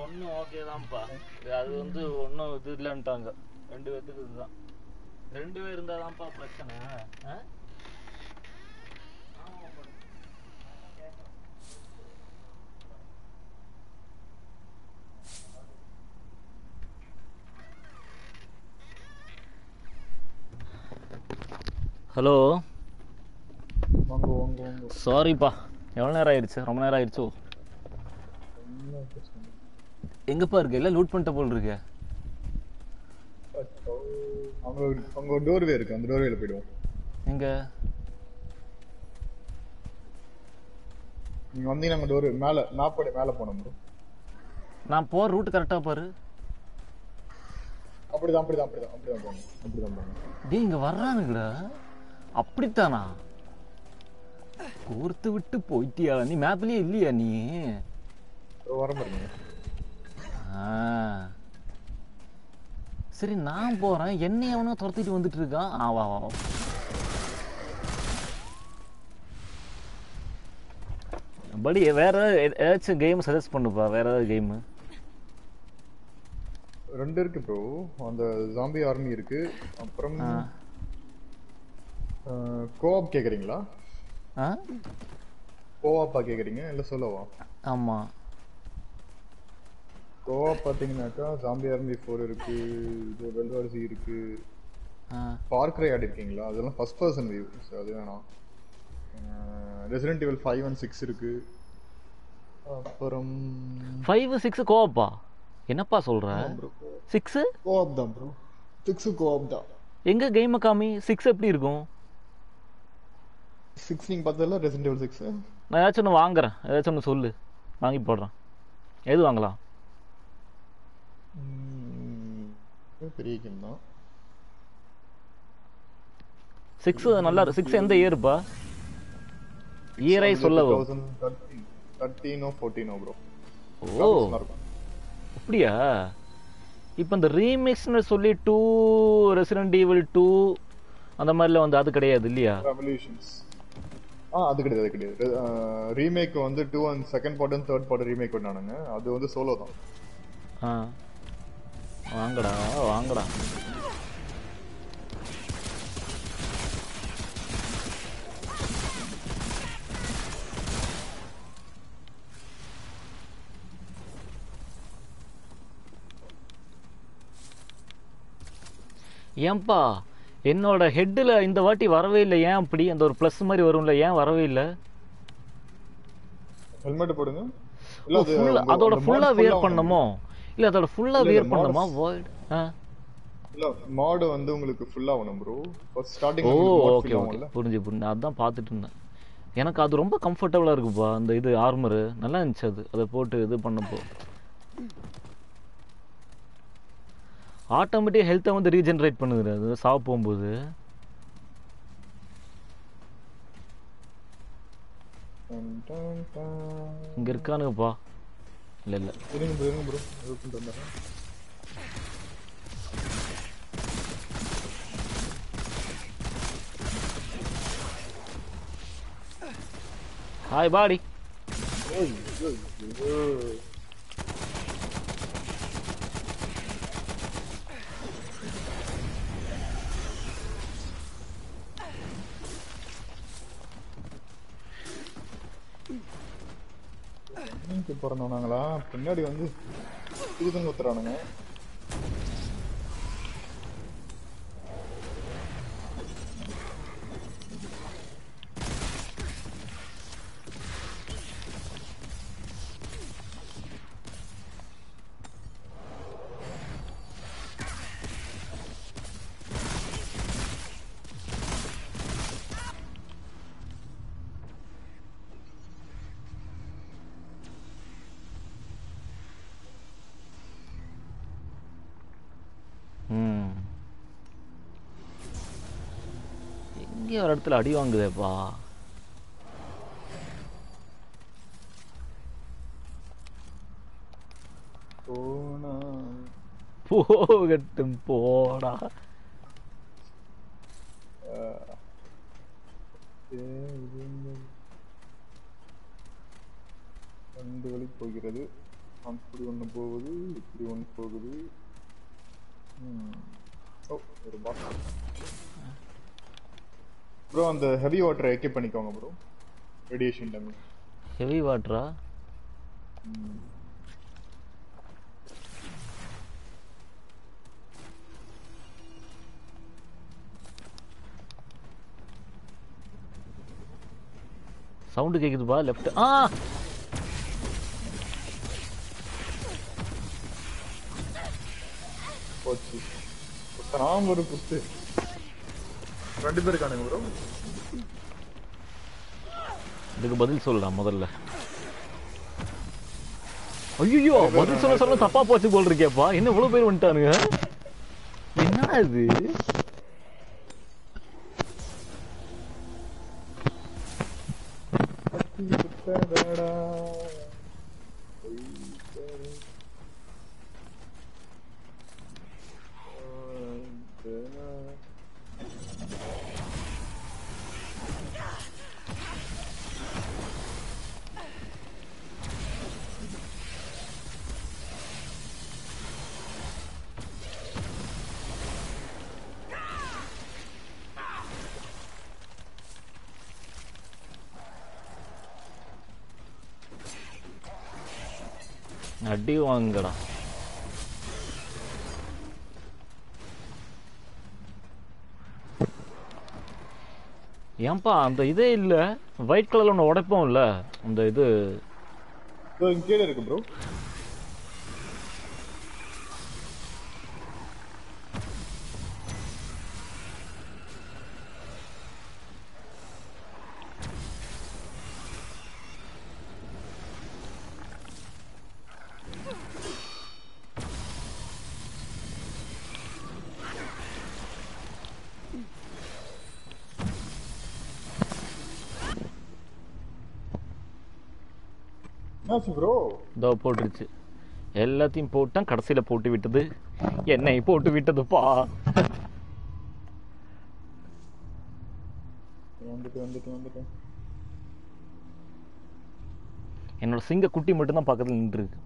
A: ஒன்றும் ஓகே தான்ப்பா அது வந்து ஒன்றும் இது இல்லைன்ட்டாங்க ரெண்டு பேர்த்துக்கு இதுதான் ரெண்டு பேர் இருந்தால் தான்ப்பா பிரச்சனை ஆ ஹலோ
B: வாங்க வாங்க வாங்க
A: சாரிப்பா எவ்வளோ நேரம் ஆயிடுச்சு ரொம்ப நேரம் ஆயிடுச்சோ
B: என்ன பிரச்சனை
A: எங்கப்பா இருக்கு எல்லாம் லூட் பண்ணிட்ட போல் இருக்கு
B: அச்சோ. அங்க அங்க ஒரு டோர்வே இருக்கு அந்த டோர்வேல போயிடுவோம்
A: எங்க
B: நீங்க வந்தீங்கன்னா அங்க டோர் மேல மேப்போட மேல போனோம் bro
A: நான் போகிற ரூட் கரெக்டாக பாரு
B: அப்படிதான் அப்படிதான் அப்படிதான் அப்படிதான் போகணும் அப்படிதான் போகணும்
A: டேய் இங்க வர்றானுங்கடா அப்படித்தானா கோர்த்து விட்டு போயிட்டியா நீ மேப்லயே இல்லையா நீ
B: bro, வர பாருங்க
A: ஆ. சரி நான் போறேன் என்னை எவனோ துரத்திட்டு வந்துட்டு இருக்கான் ஆ வா வா வா. படி வேற ஏ- ஏதாச்சும் கேம் சஜஸ்ட் பண்ணுப்பா வேற ஏதாவது கேம்
B: ரெண்டு இருக்கு ப்ரோ அந்த ஜாம்பி ஆர்மி இருக்கு அப்புறம் கோஆப் கேக்குறீங்களா
A: ஆ
B: கோஆப்பா கேக்குறீங்க இல்ல சொல்லவா
A: ஆமா
B: கோஆப் பாத்தீங்கன்னாக்கா ஜாம்பி ஆர்மி ஃபோர் இருக்கு இது வெல்வாரிசி இருக்கு
A: ஆ
B: பார்க்ரை ஆடி இருக்கீங்களா அதெல்லாம் ஃபர்ஸ்ட் பர்சன் வியூ அது வேணாம் resident evil five and six இருக்கு அப்புறம்
A: ஃபைவ் சிக்ஸ் கோவப்பா என்னப்பா சொல்ற சிக்ஸ்
B: கோஆப் தான் ப்ரோ சிக்ஸு கோஆப் தான்
A: எங்க கேம் காமி சிக்ஸ் எப்படி இருக்கும்
B: சிக்ஸ் நீங்க பார்த்ததில்ல ரெசிடென்ட் இவல் சிக்ஸ்
A: நான் ஏதாச்சும் ஒன்று வாங்குறேன் ஏதாச்சும் ஒன்று சொல்லு வாங்கி போடுறேன் எது வாங்கலாம்
B: பெரிய கேம் தான்
A: சிக்ஸ் நல்லா சிக்ஸ் எந்த இயர்ப்பா இயரை சொல்லவோ
B: தேர்ட்டீனோ ஃபோர்டீனோ ப்ரோ
A: ஓ அப்படியா இப்போ இந்த ரீமிக்ஸ்னு சொல்லி டூ ரெசிடென்ட் ஈவில் டூ அந்த மாதிரிலாம் வந்து அது கிடையாது இல்லையா
B: ரெவல்யூஷன்ஸ் ஆ அது கிடையாது அது கிடையாது ரீமேக் வந்து two and second part and third part remake பண்ணானுங்க அது வந்து சோலோ தான்
A: ஆ வாங்கடா வாங்கடா ஏன்பா என்னோட ஹெட்டில் இந்த வாட்டி வரவே இல்லை ஏன் அப்படி அந்த ஒரு ப்ளஸ் மாதிரி வரும்ல ஏன் வரவே இல்லை
B: ஹெல்மெட் போடுங்க
A: ஓ, full- அதோட ஃபுல்லா வியர் பண்ணணுமோ இல்ல அதோட ஃபுல்லா
B: இல்ல,
A: வியர்
B: இல்ல,
A: பண்ணணுமா
B: models.
A: void ஆ
B: இல்ல மாடு வந்து உங்களுக்கு ஃபுல் ஆகணும் bro first starting
A: oh okay okay புரிஞ்சு புரிஞ்சு அதான் பார்த்துட்டு இருந்தேன் எனக்கு அது ரொம்ப கம்ஃபர்டபுளா இருக்குப்பா அந்த இது ஆர்மரு நல்லா இருந்துச்சு அது அதை போட்டு இது பண்ணப்போ ஆட்டோமேட்டிக் ஹெல்த்தை வந்து ரீஜெனரேட் பண்ணுது அது சாவ போகும்போது இங்க இருக்கானுங்கப்பா இல்ல இல்ல
B: இருங்க ப்ரோ இருங்க ப்ரோ இது பண்ணிட்டு வந்துடுறேன்
A: ஹாய் பாடி
B: இன்னைக்கு பிறந்தவனாங்களா பின்னாடி வந்து தூதன் ஊத்துறானுங்க
A: ம் எங்கேயோ ஒரு இடத்துல அடி வாங்குதேப்பா
B: போனா
A: போகட்டும் போடா
B: ரெண்டு வழி போகிறது அப்படி ஒன்று போகுது இப்படி ஒன்று போகுது ம். ஓ ஒரு பாக்ஸ் ப்ரோ அந்த ஹெவி வாட்டரை எக்கேப் பண்ணிக்கோங்க ப்ரோ ரேடியேஷன் டேமேஜ்
A: ஹெவி வாட்டரா சவுண்டு கேக்குதுப்பா லெஃப்ட் ஆ
B: போச்சு நான் ஒரு குத்து ரெண்டு பேர் இருக்கானுங்க ப்ரோ
A: இதுக்கு பதில் சொல்லலாம் முதல்ல ஐயோ பதில் சொல்ல சொல்ல தப்பா போச்சு போல் இருக்கேப்பா என்ன இவ்வளவு பேர் வந்துட்டானுங்க என்னடா இது
B: குத்தடா
A: அடி வாங்கடா ஏன்பா அந்த இதே இல்ல ஒயிட் கலர்ல ஒன்று உடைப்போம்ல அந்த இது
B: ப்ரோ இங்க கீழே இருக்கு ப்ரோ என்னாச்சு ப்ரோ
A: இதோ போட்டுருச்சு எல்லாத்தையும் போட்டான் கடைசியில போட்டு விட்டது என்னை போட்டு விட்டதுப்பா
B: வந்துட்டு வந்துட்டு வந்துட்டு
A: என்னோட சிங்க குட்டி மட்டும் தான் பக்கத்துல நின்று இருக்கு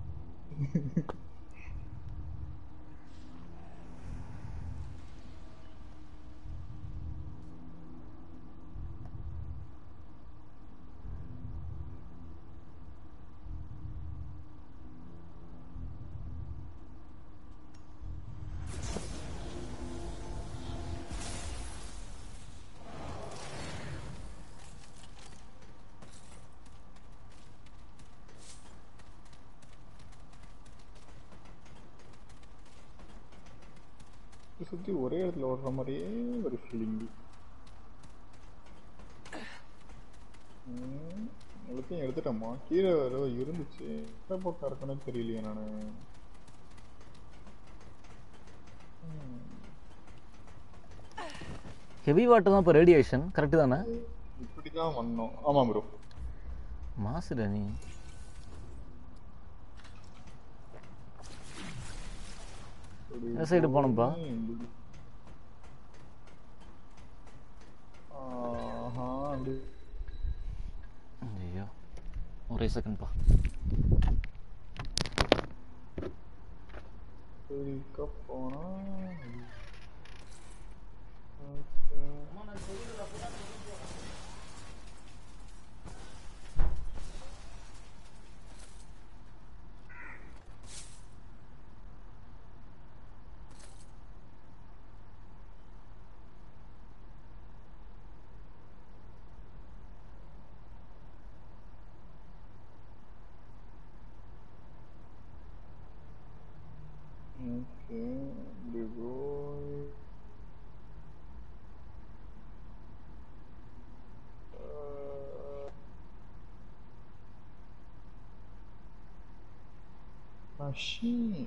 B: சுத்தி சுத்தி ஒரே இடத்துல ஓடுற மாதிரியே ஒரு ஃபீலிங் எல்லாத்தையும் எடுத்துட்டோமா கீழே ஏதோ இருந்துச்சு எந்த பக்கம் இருக்குன்னு தெரியலையே நானு
A: ஹெவி வாட்டர் தான் இப்போ ரேடியேஷன் கரெக்டு தானே
B: இப்படிதான் வந்தோம் ஆமா ப்ரோ
A: மாசுடா நீ இந்த சைடு போனோம்ப்பா
B: ஆஹா அப்படி
A: ஐயோ ஒரே செகண்ட்ப்பா
B: இருக்க போனா ஓகே இப்படி போய் machine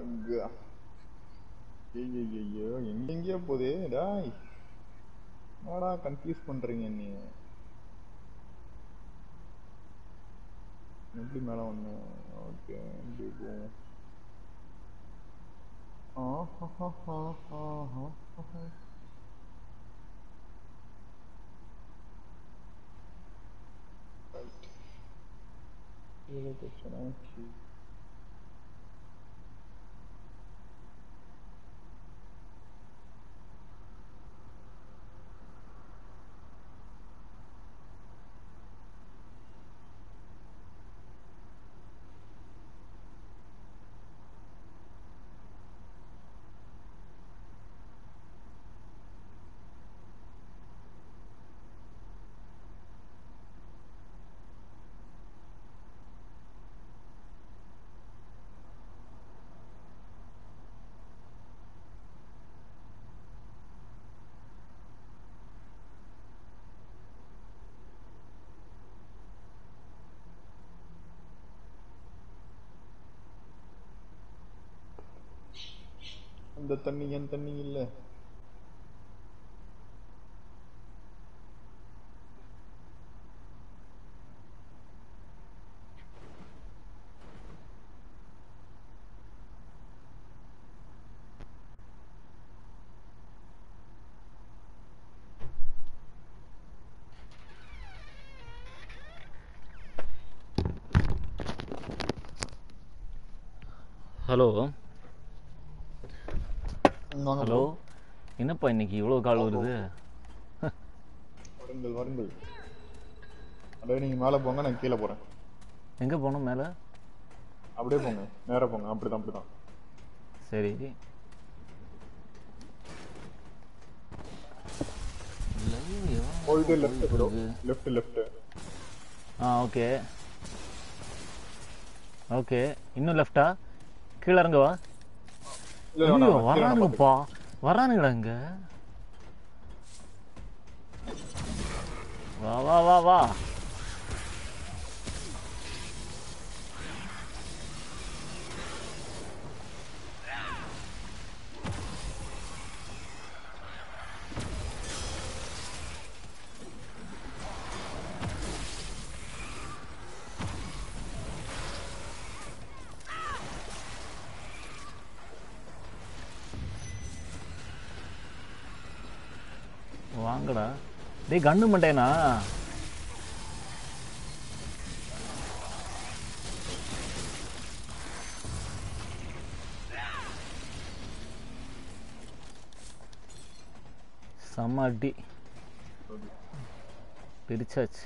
B: அங்க ஐயோ எங்கெங்கேயோ போதே டாய் என்னடா கன்ஃபியூஸ் பண்றீங்க நீ எப்படி மேல வந்தேன் ஓகே எப்படி போவோம் ரைட் இவ்வளோ பிரச்சனை ஆச்சு அந்த தண்ணி என் தண்ணி இல்ல
A: ஹலோ
B: வாங்க
A: ஹலோ என்னப்பா இன்னைக்கு இவ்வளோ கால் வருது
B: வருங்கள் வருங்கள் அப்படியே நீங்க மேல போங்க நான் கீழே போறேன்
A: எங்கே போனோம் மேலே
B: அப்படியே போங்க நேரா போங்க அப்படிதான் அப்படிதான்
A: சரி
B: ஓ இது லெஃப்ட் ப்ரோ லெஃப்ட் லெஃப்ட்
A: ஆ ஓகே ஓகே இன்னும் லெஃப்டா கீழே இறங்கவா
B: இல்ல
A: ஐயோ
B: வேணாம், கீழே நான்
A: வரானுங்கப்பா வரானுங்கடா இங்க வா வா வா வா வாங்கடா டேய் கண்ணு மண்டேனா செம்ம அடி பிரிச்சாச்சு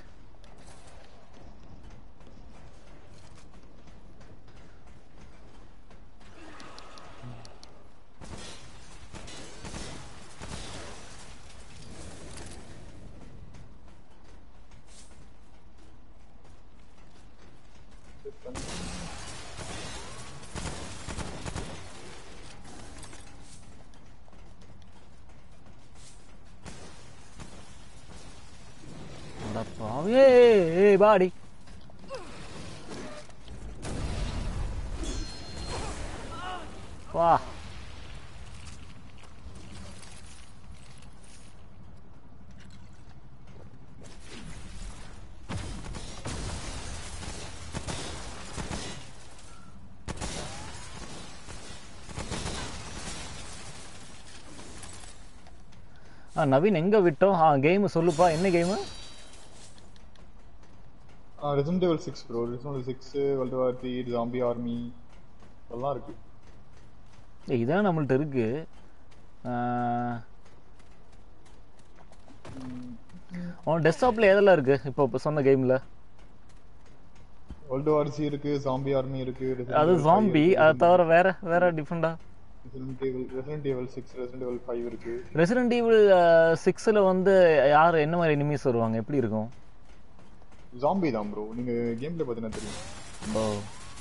A: அட பாவி. ஏய், ஏய் பாடி வா ஆ நவீன் எங்க விட்டோம் ஆ கேம் சொல்லுப்பா என்ன game
B: resident level six bro resident six world war three zombie army அதெல்லாம் இருக்கு
A: ஏய், இதான் நம்மள்ட்ட இருக்கு ஆ, உன் டெஸ்க்டாப்ல எதெல்லாம் இருக்கு இப்போ இப்போ சொன்ன கேம்ல
B: வேர்ல்டு வார் சி இருக்கு ஜாம்பி ஆர்மி இருக்கு
A: அது ஜாம்பி அதை தவிர வேற வேற டிஃப்ரெண்டா
B: resident evil resident evil six resident evil five இருக்கு
A: ரெசிடென்ட் ஈவில் சிக்ஸில் வந்து யார் என்ன மாதிரி எனிமீஸ் வருவாங்க எப்படி இருக்கும்
B: ஜாம்பி தான் ப்ரோ நீங்க கேம்ல பார்த்தீங்கன்னா தெரியும்
A: ஓ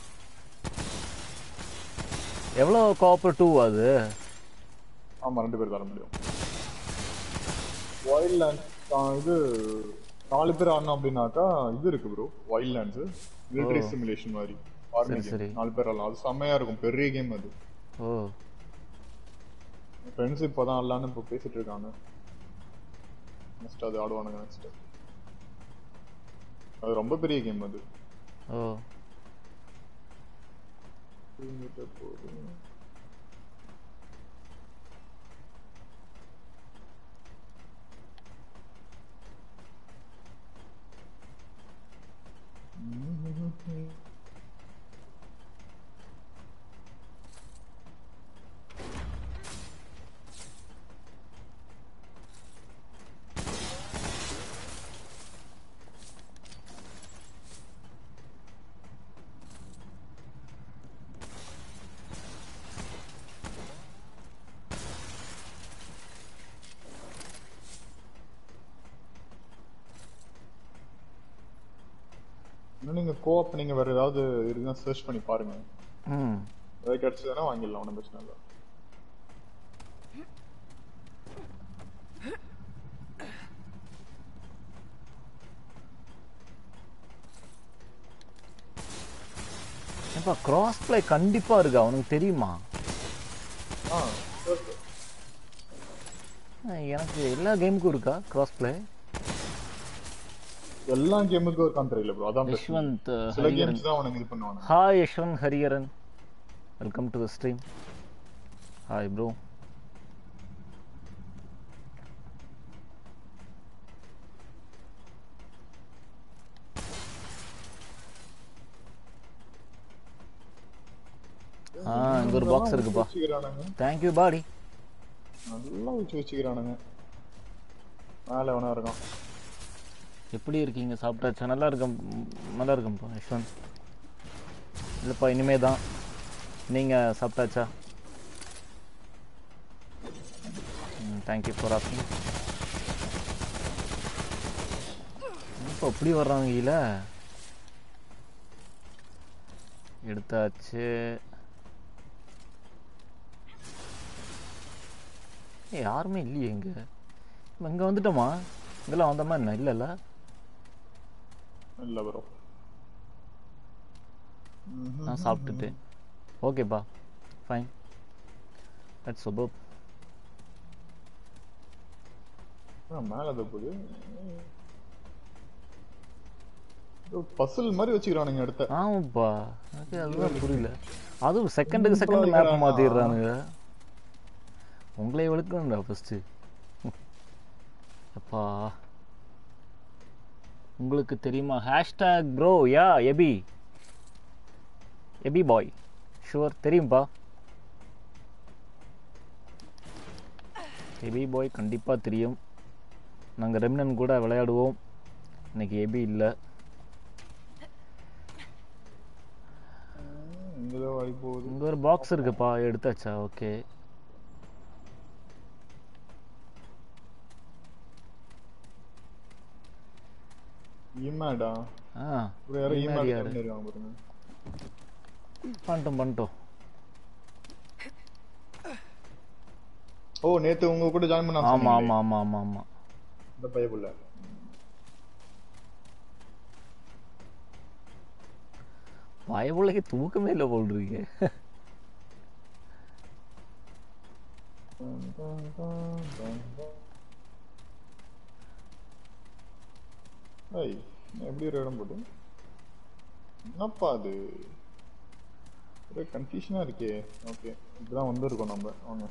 A: எவ்வளோ காப்பர் டூ அது
B: ஆமா ரெண்டு பேர் வர முடியும் வைல்ட் லேண்ட் இது நாலு பேர் ஆடணும் அப்படின்னாக்கா இது இருக்கு bro wild lands military simulation மாதிரி ஆர்மி
A: சரி, சரி.
B: நாலு பேர் ஆடலாம் அது செம்மையா இருக்கும் பெரிய கேம் அது
A: ஓ
B: ஃப்ரெண்ட்ஸ் இப்போ தான் ஆடலான்னு இப்போ பேசிட்டு இருக்காங்க நெக்ஸ்ட் அது ஆடுவானுங்க நெக்ஸ்ட் அது ரொம்ப பெரிய கேம் அது
A: ஓ
B: தூங்கிட்ட போது இன்னும் நீங்க கோஆப் நீங்க வேற ஏதாவது இருந்தா சர்ச் பண்ணி பாருங்க
A: ம்
B: ஏதாவது கிடைச்சதுன்னா வாங்கிடலாம் ஒன்றும் பிரச்சனை இல்லை
A: ஏப்பா கிராஸ் ப்ளே கண்டிப்பா இருக்கு அவனுக்கு தெரியுமா
B: ஆ sure, sure.
A: அஹ் எனக்கு எல்லா கேமுக்கும் இருக்கா கிராஸ் ப்ளே
B: எல்லா கேமுக்கும் இருக்கான்னு தெரியல ப்ரோ அதான் பிரச்சனை.
A: யஷ்வந்த்
B: சில
A: ஹரியரன்
B: கேம்ஸ் தான் அவனுக்கு இது பண்ணுவாங்க
A: hi Yashwanth Hariharan welcome to the stream hi bro ஆ இங்க ஒரு பாக்ஸ் இருக்குப்பா
B: வச்சுக்கிறானுங்க
A: தேங்க்யூ பாடி
B: நல்லா வச்சு வச்சுக்கிறானுங்க மேல வேணா இருக்கான்
A: எப்படி இருக்கீங்க சாப்பிட்டாச்சா நல்லா இருக்கும் நல்லா இருக்கும்ப்பா யஷ்வந்த் இல்லைப்பா இனிமே தான் நீங்கள் சாப்பிட்டாச்சா தேங்க்யூ ஃபார் ஆஸ்கிங் இப்போ அப்படி வர்றாங்க கீழே எடுத்தாச்சு ஏய், யாருமே இல்லையே இங்கே இங்கே வந்துட்டோமா இங்கெல்லாம் வந்தோமா என்ன இல்லைல்ல
B: இல்ல ப்ரோ
A: நான் சாப்பிட்டுட்டு ஓகேப்பா ஃபைன் தட்ஸ் சூப்பர்
B: மேல அது போகுது பசில் மாதிரி வச்சுக்கிறானுங்க இடத்த
A: ஆமாப்பா எனக்கு அதுதான் புரியல அதுவும் செகண்டுக்கு செகண்ட் மேப் மாத்திடுறானுங்க உங்களே வெளுக்கணும்டா ஃபர்ஸ்ட் அப்பா உங்களுக்கு தெரியுமா ஹேஷ்டேக் ப்ரோ யா எபி எபி பாய் ஷுவர் தெரியும்பா எபி பாய் கண்டிப்பாக தெரியும் நாங்கள் ரெம்னன் கூட விளையாடுவோம் இன்னைக்கு எபி இல்லை
B: இங்கதான் வழி போகுது
A: இங்க ஒரு பாக்ஸ் இருக்குப்பா எடுத்தாச்சா ஓகே
B: இமேடா
A: ஆ
B: ஒரு யாரோ
A: இமேட்
B: இமேட்
A: யாரு?
B: இருக்காங்க பாருங்க
A: பண்ணிட்டோம் பண்ணிட்டோம்
B: ஓ நேத்து உங்க கூட ஜாயின் பண்ண
A: ஆமா ஆமா ஆமா ஆமா ஆமா
B: இந்த பையபுள்ள
A: பயபுள்ளைக்கு தூக்கமே இல்லை போல் இருக்கு
B: ஐய் எப்படி ஒரு இடம் போட்டு என்னப்பா அது ஒரே கன்ஃபியூஷனா இருக்கே ஓகே இப்படிதான் வந்திருக்கோம் நம்ம வாங்க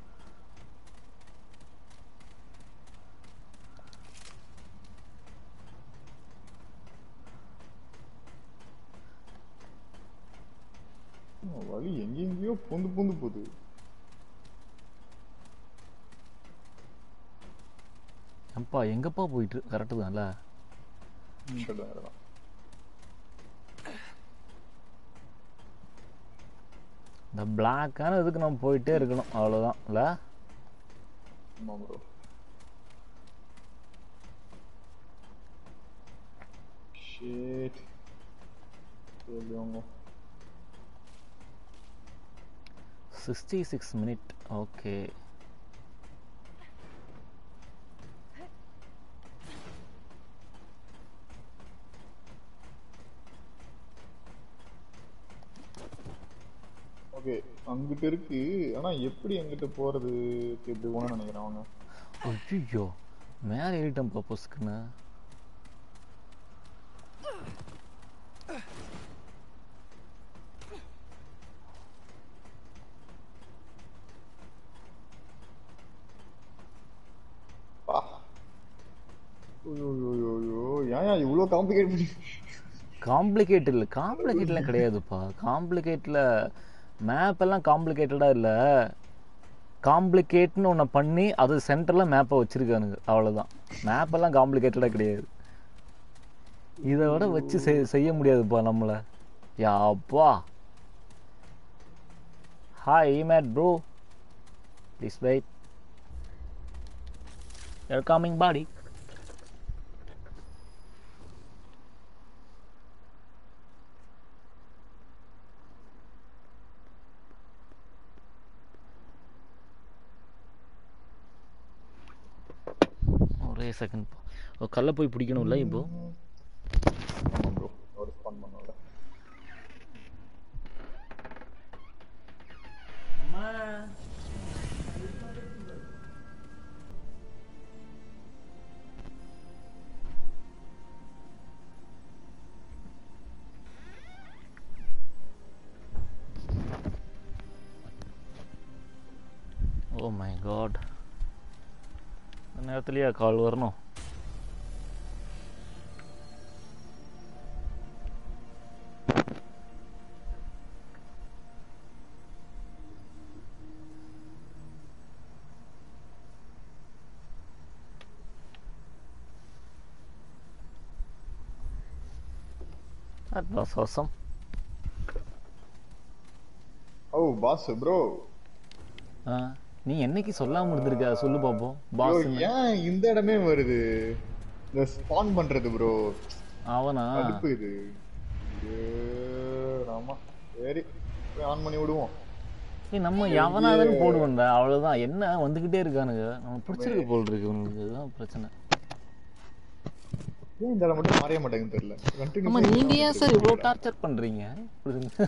B: ஆ, வழி எங்கெங்கேயோ பூந்து பூந்து போகுது
A: அப்பா எங்கப்பா போயிட்டு கரெக்டு தான்ல
B: ம், கரெக்ட் தான், கரெக்ட் தான்.
A: இந்த பிளாக்கான இதுக்கு நம்ம போயிட்டே இருக்கணும் அவ்வளோதான் இல்ல
B: ஆமா ப்ரோ ஷேட் சொல்லுவாங்க
A: sixty six minute okay
B: okay ஆ அங்கிட்ட இருக்கு ஆனா எப்படி அங்கிட்ட போறது எப்படி போகணும்னு நினைக்கிறேன் அவங்க
A: ஐயோ மேலே ஏறிட்டேன் பர்பஸ்க்குன்னு
B: பா ஐயோ ஐயோ ஐயோ ஏன் இவ்வளோ காம்ப்ளிகேட் பண்ணி
A: காம்ப்ளிகேட் இல்லை காம்ப்ளிகேட்லாம் கிடையாதுப்பா காம்ப்ளிகேட்டில் மேப் எல்லாம் காம்ப்ளிகேட்டடாக இல்லை காம்ப்ளிகேட்னு ஒன்று பண்ணி அது சென்டரில் மேப்பை வச்சுருக்கானுங்க அவ்வளோதான் மேப் எல்லாம் காம்ப்ளிகேட்டடாக கிடையாது இதை விட வச்சு செய் செய்ய முடியாதுப்பா நம்மளை யாப்பா hi Matt bro please wait You're coming, buddy. ஒரே செகண்ட் ஓ கல்லை போய் பிடிக்கணும்ல இப்போ
B: ஆமா ப்ரோ ஒரு ஸ்பான் பண்ணோம்ல
A: ஓ மை காட் இந்த நேரத்துலயா கால் வரணும் That was awesome.
B: Oh boss bro
A: ஆ, நீ என்னைக்கு சொல்லாம இருந்திருக்க சொல்லு பாப்போம்
B: ப்ரோ
A: பாஸ்
B: ஏன் இந்த இடமே வருது இந்த ஸ்பான் பண்றது ப்ரோ
A: அவனா
B: அடுப்பு இது ஐயோ, ஆமா சரி ஆன் பண்ணி விடுவோம்
A: ஏய் நம்ம எவனாவது போடுவோம்டா அவ்வளவுதான் என்ன வந்துகிட்டே இருக்கானுங்க நம்ம பிடிச்சிருக்கு போல் இருக்கு உனக்கு இதுதான் பிரச்சனை
B: ஏன் இந்த இடம் மட்டும் மாறிய மாட்டேங்குன்னு தெரியல
A: ஆமா
B: கண்டினியூ
A: நீங்க ஏன் சார் இவ்வளவு டார்ச்சர் பண்றீங்க புரியுதுங்க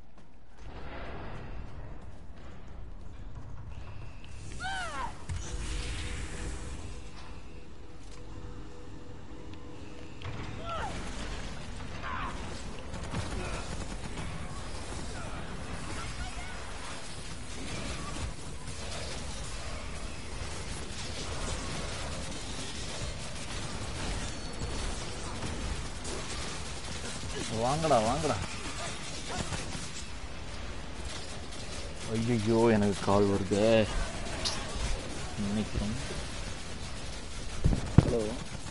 A: வாங்கடா வாங்கடா ஐயோ எனக்கு கால் வருது நினைக்கிறேன் ஹலோ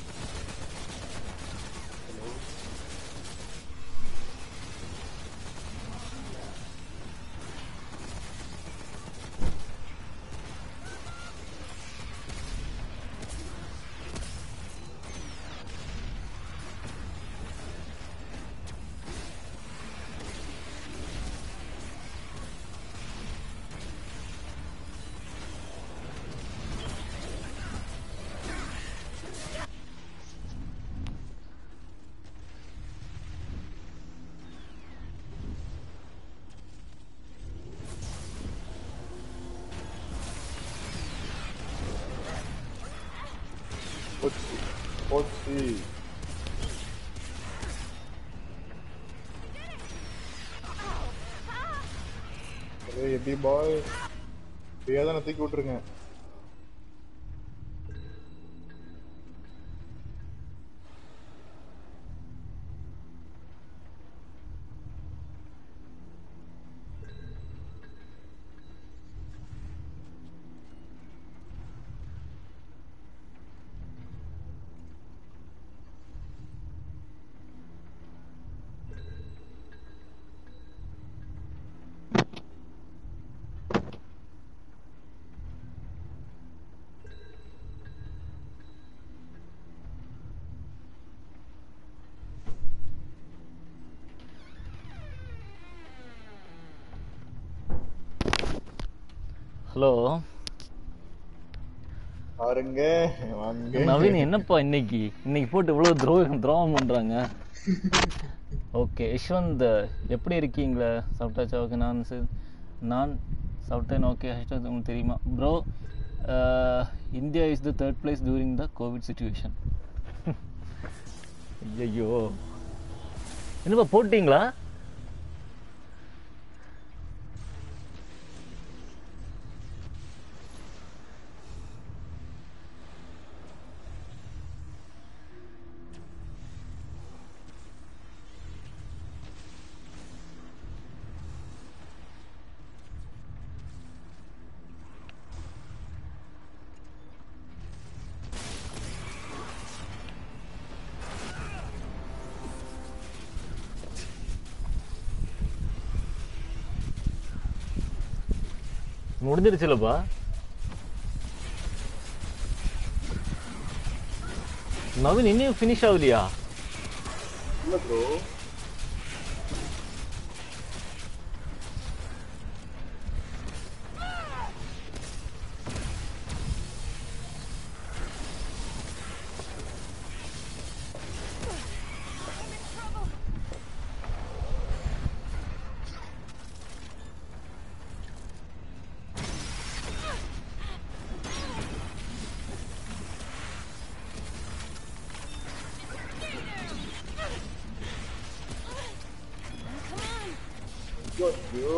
B: போச்சு போச்சு ஏய் எப்படி பாய் ஃப்ரீயாக தானே தூக்கி விட்ருங்க
A: ஹலோ
B: பாருங்க வாங்க
A: நவீன் என்னப்பா இன்னைக்கு இன்னைக்கு போட்டு இவ்வளவு துரோகம் துரோகம் பண்றாங்க ஓகே யஷ்வந்த் எப்படி இருக்கீங்களா சாப்பிட்டாச்சா ஓகே நான் சரி நான் சவுட்டன் ஓகே ஹேஷ்டாக் உங்களுக்கு தெரியுமா bro India is the third place during the Covid situation ஐயோ என்னப்பா போட்டிங்களா முடிஞ்சிருச்சுலப்பா நவீன் இன்னும் ஃபினிஷ் ஆகலையா
B: இல்ல ப்ரோ ஐயோ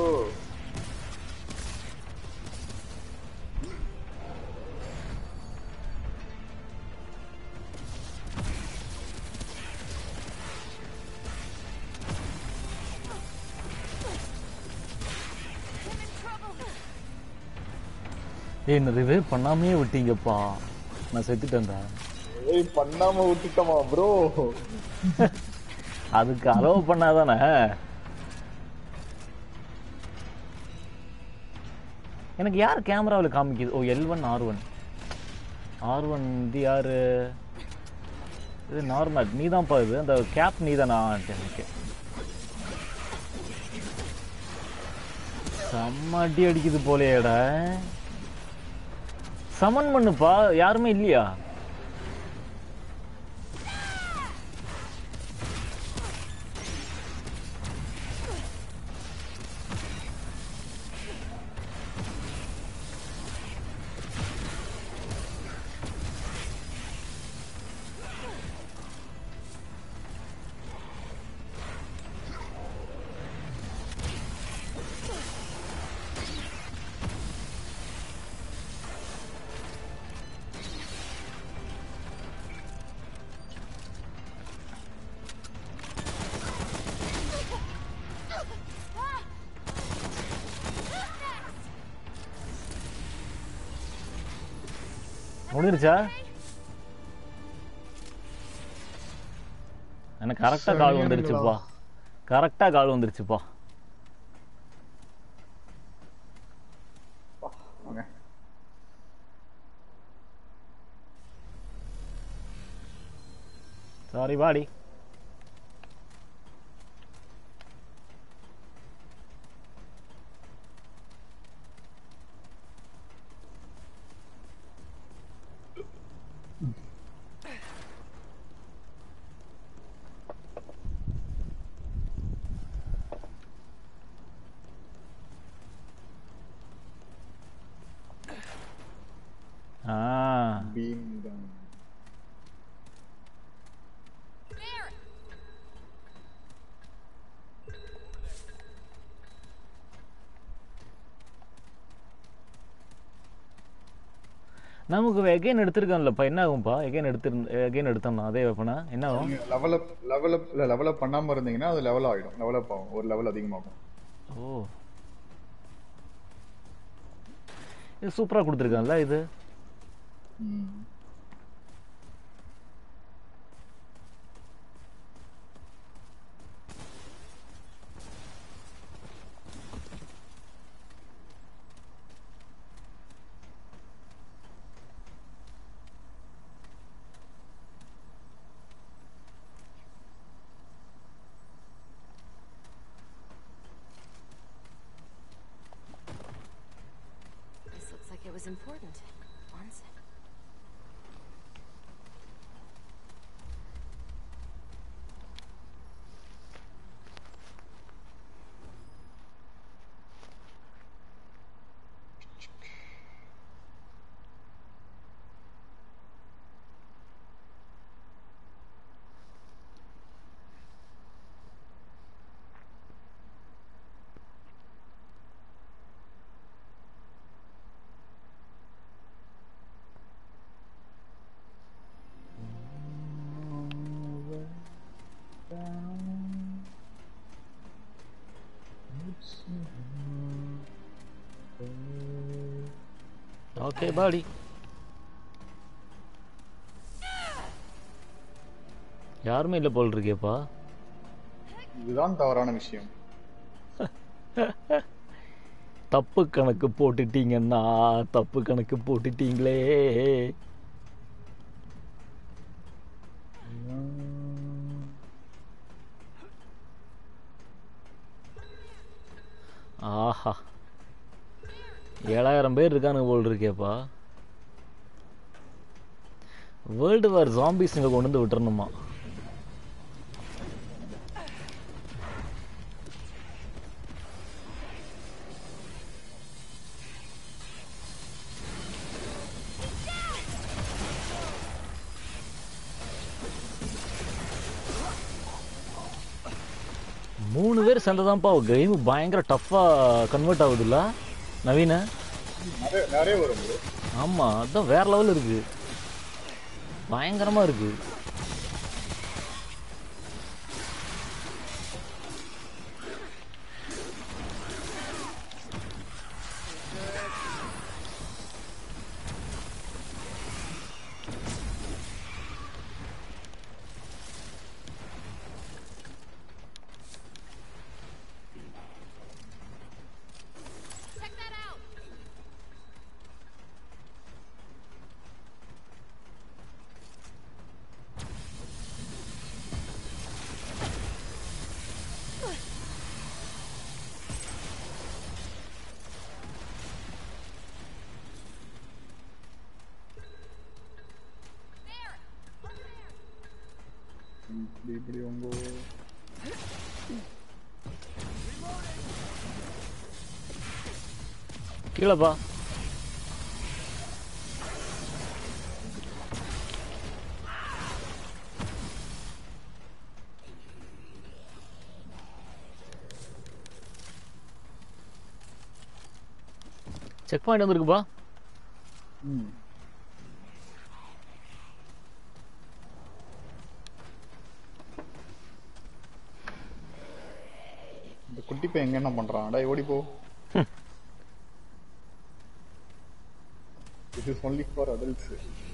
A: ஏய் என்ன ரிவைவ் பண்ணாமையே விட்டீங்கப்பா நான் செத்துட்டேன்டா
B: ஏய் பண்ணாம விட்டுட்டோமா ப்ரோ
A: அதுக்கு அலோவ் பண்ணாதானே எனக்கு யார் கேமராவில் காமிக்குது oh L one R one R one இது யாரு இது நார்மல் நீ தான்ப்பா இது அந்த கேப் நீ தானா ஓகே செம்ம அடி அடிக்குது போலேடா சமன் பண்ணுப்பா யாருமே இல்லையா முடிஞ்சிருச்சா எனக்கு கரெக்டா கால் வந்துருச்சுப்பா கரெக்டா கால் வந்துருச்சுப்பா
B: வாங்க
A: சாரி பாடி ஆ
B: பீம் தான்
A: நமக்கு எகைன் எடுத்திருக்கோம்லப்பா என்ன ஆகும்ப்பா எகைன் எடுத்து எகைன் எடுத்தோம்னா அதே வெப்பனா என்ன ஆகும்
B: நீங்க லெவல் அப் லெவல் அப் இல்ல லெவல் அப் பண்ணாம இருந்தீங்கன்னா அது லெவல் ஆயிடும் லெவல் அப் ஆகும் ஒரு லெவல் அதிகமாகும்
A: ஓ இது சூப்பரா கொடுத்துருக்கான்ல இது
B: ம்.
D: This looks like it was important. One sec.
A: Okay buddy யாருமே இல்லை போல் இருக்கேப்பா
B: இதுதான் தவறான விஷயம்
A: தப்பு கணக்கு போட்டுட்டீங்கன்னா தப்பு கணக்கு போட்டுட்டீங்களே ஆஹா ஏழாயிரம் பேர் இருக்கானுங்க போல் இருக்கேப்பா வேர்ல்டு வார் ஜாம்பிஸ் இங்கே கொண்டு வந்து விட்டுறணுமா மூணு பேர் சேர்ந்ததான்ப்பா கேம் பயங்கர டஃப்பாக கன்வெர்ட் ஆகுதுல்ல நவீன
B: நிறைய நிறைய வரும் bro.
A: ஆமாம் அதான் வேற லெவல் இருக்கு பயங்கரமாக இருக்கு
B: இப்படி இப்படி உங்க
A: கீழேப்பா செக் பாயிண்ட் வந்திருக்குப்பா
B: ம் இந்த குட்டி பையன் எங்க என்ன பண்றான் டேய் ஓடி போ This is only for adults.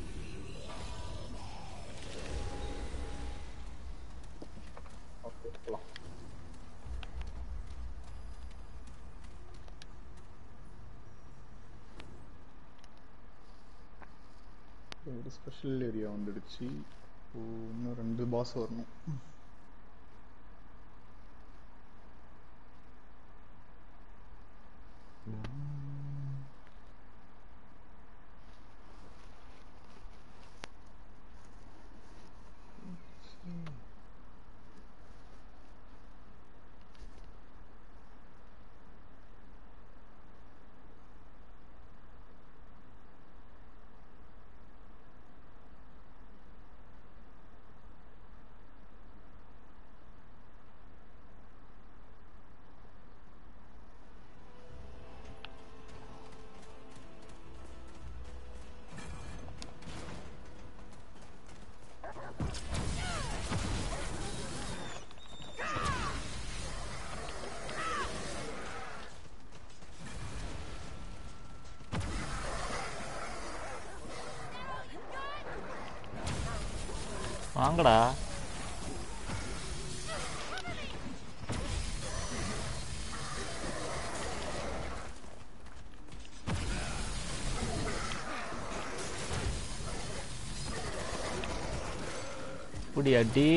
B: Okay, போலாம். ஒரு ஸ்பெஷல் ஏரியா வந்துடுச்சு இப்போ இன்னும் ரெண்டு பாஸ் வரணும்
A: வாங்கடா இப்படி அடி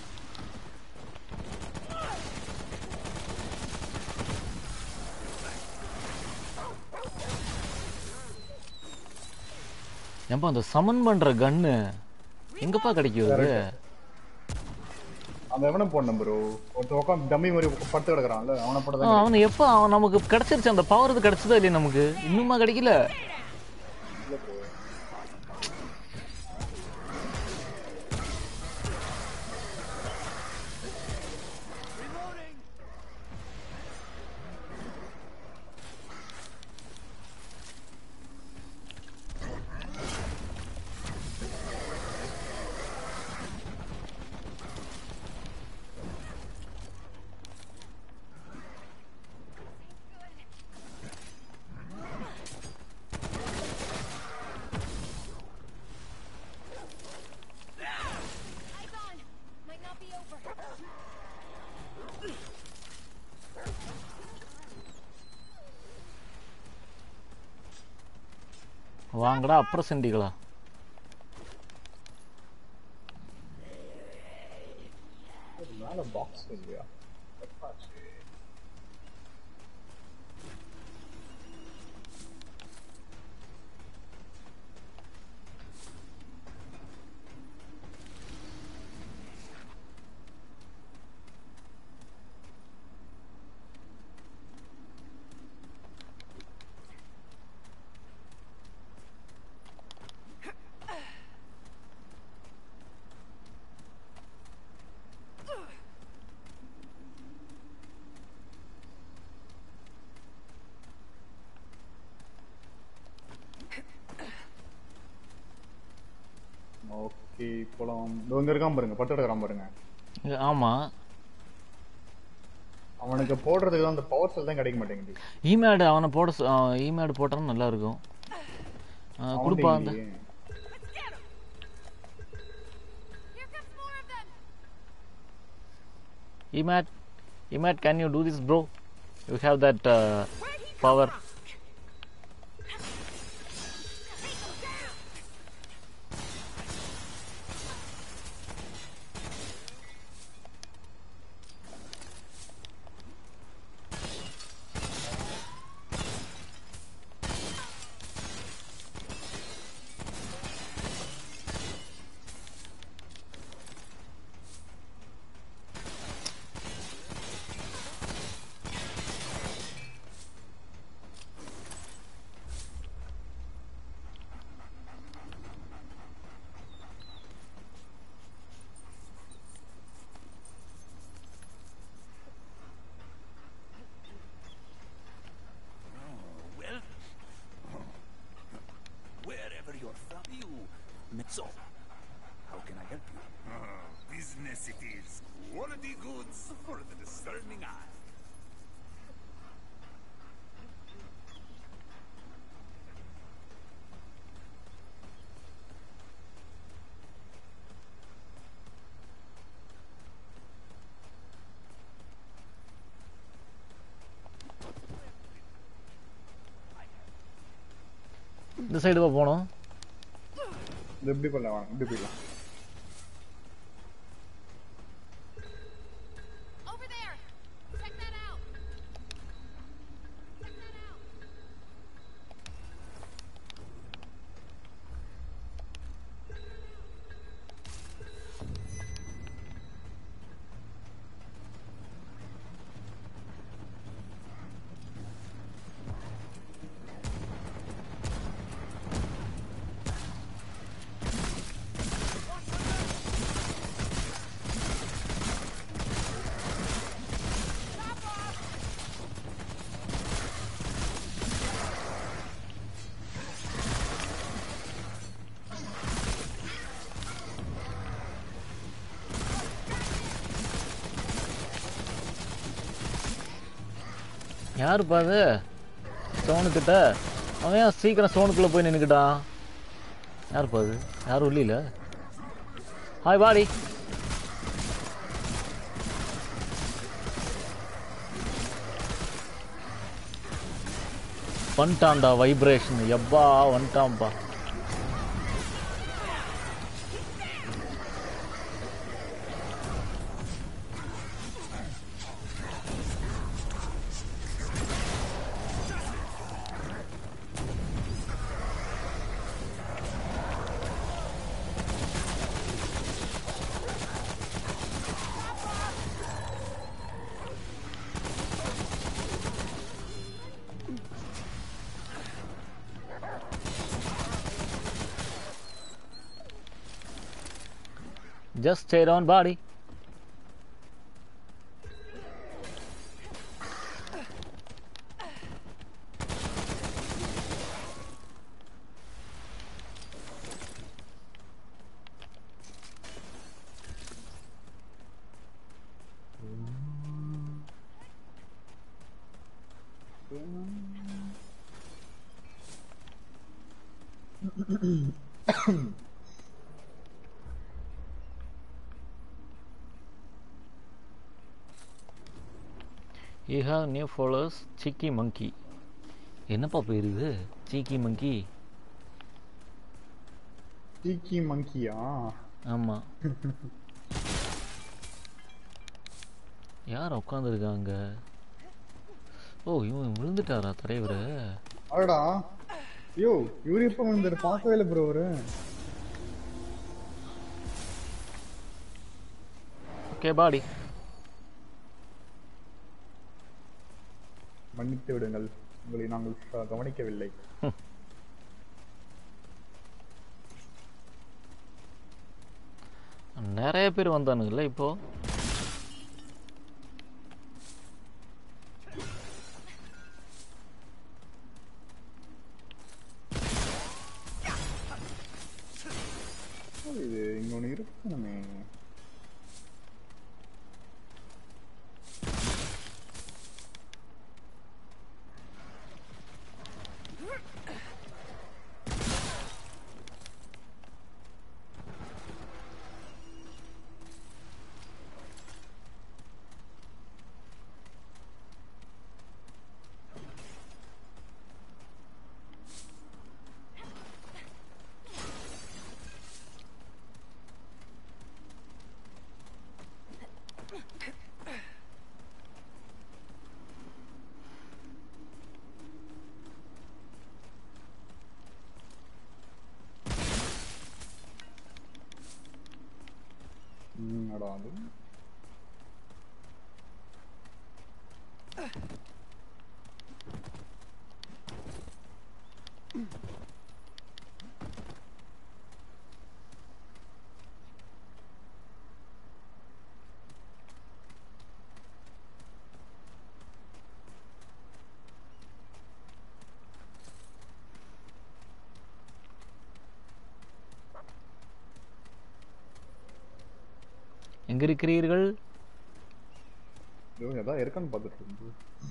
A: ஏன்பா அந்த சமன் பண்ற கன்னு எங்கப்பா கிடைக்கும் அது
B: அந்த எவனை போடணும் ப்ரோ ஒருத்தன் உட்காந்து டம்மி மாதிரி படுத்து கிடக்குறான்ல அவனை போட
A: ஆ,
B: தான்
A: அவனு எப்போ அவன் நமக்கு கிடைச்சிருச்சு அந்த பவர் இது கிடைச்சதா இல்லையா நமக்கு இன்னுமா கிடைக்கல வாங்கடா அப்புறம் செண்டிகளா
B: மேல பாக்ஸ் இல்லையா ஓகே போலாம் இதோ இங்க இருக்கான் பாருங்க பட்டு எடுக்கிறான் பாருங்க
A: இங்க- ஆமா
B: அவனுக்கு போடுறதுக்கு தான் அந்த பவர் செல் தான் கிடைக்க மாட்டேங்குது
A: இமேடு அவனை போட சொ- ஆ, இமேடு போட்டாலும் நல்லா இருக்கும் ஆ, கொடுப்பா அந்த
B: அவன்கிட்ட இல்லையே.
D: Here comes more of them!
A: Hey Matt hey Matt can you do this bro you have that power
E: Well, wherever you're from, you. So, how can I help you?
F: Ah, business it is. Quality goods for the discerning eye.
A: இந்த side போகணும்
B: இது எப்படி பண்ணலாம் வாங்க, இப்படி போயிடலாம்
D: Over there! Check that out! Check that out!
A: யாருப்பா அது ஸ்டோனுக்கிட்ட அவன் ஏன் சீக்கிரம் ஸ்டோனுக்குள்ளே போய் நின்றுக்கிட்டான் யாருப்பா அது யாரும் இல்லையில ஹாய் வாடி வந்துட்டான்டா வைப்ரேஷன் எப்பா வந்துட்டான்ப்பா Just stay down, buddy. You have new followers, Cheeky Monkey. என்னப்பா பேர் இது சீக்கி மங்கி
B: டீக்கி மங்கியா
A: ஆமாம் யார் உட்காந்துருக்காங்க ஓ இவன் விழுந்துட்டாரா தலைவர்
B: அடடா ஐயோ இவரு எப்ப வந்தாரு பார்க்கவே இல்லை ப்ரோ அவரு
A: ஓகே பாடி
B: மன்னித்து விடுங்கள் உங்களை நாங்கள் ச- கவனிக்கவில்லை
A: நிறைய பேர் வந்தானுங்கல்ல இப்போ
B: ஓ, இது இங்க ஒண்ணு இருக்கு நம்ம ம், அடா அது
A: எங்க இருக்கிறீர்கள்
B: ஐயோ, எதா இருக்கான்னு பார்த்துட்டு இருந்து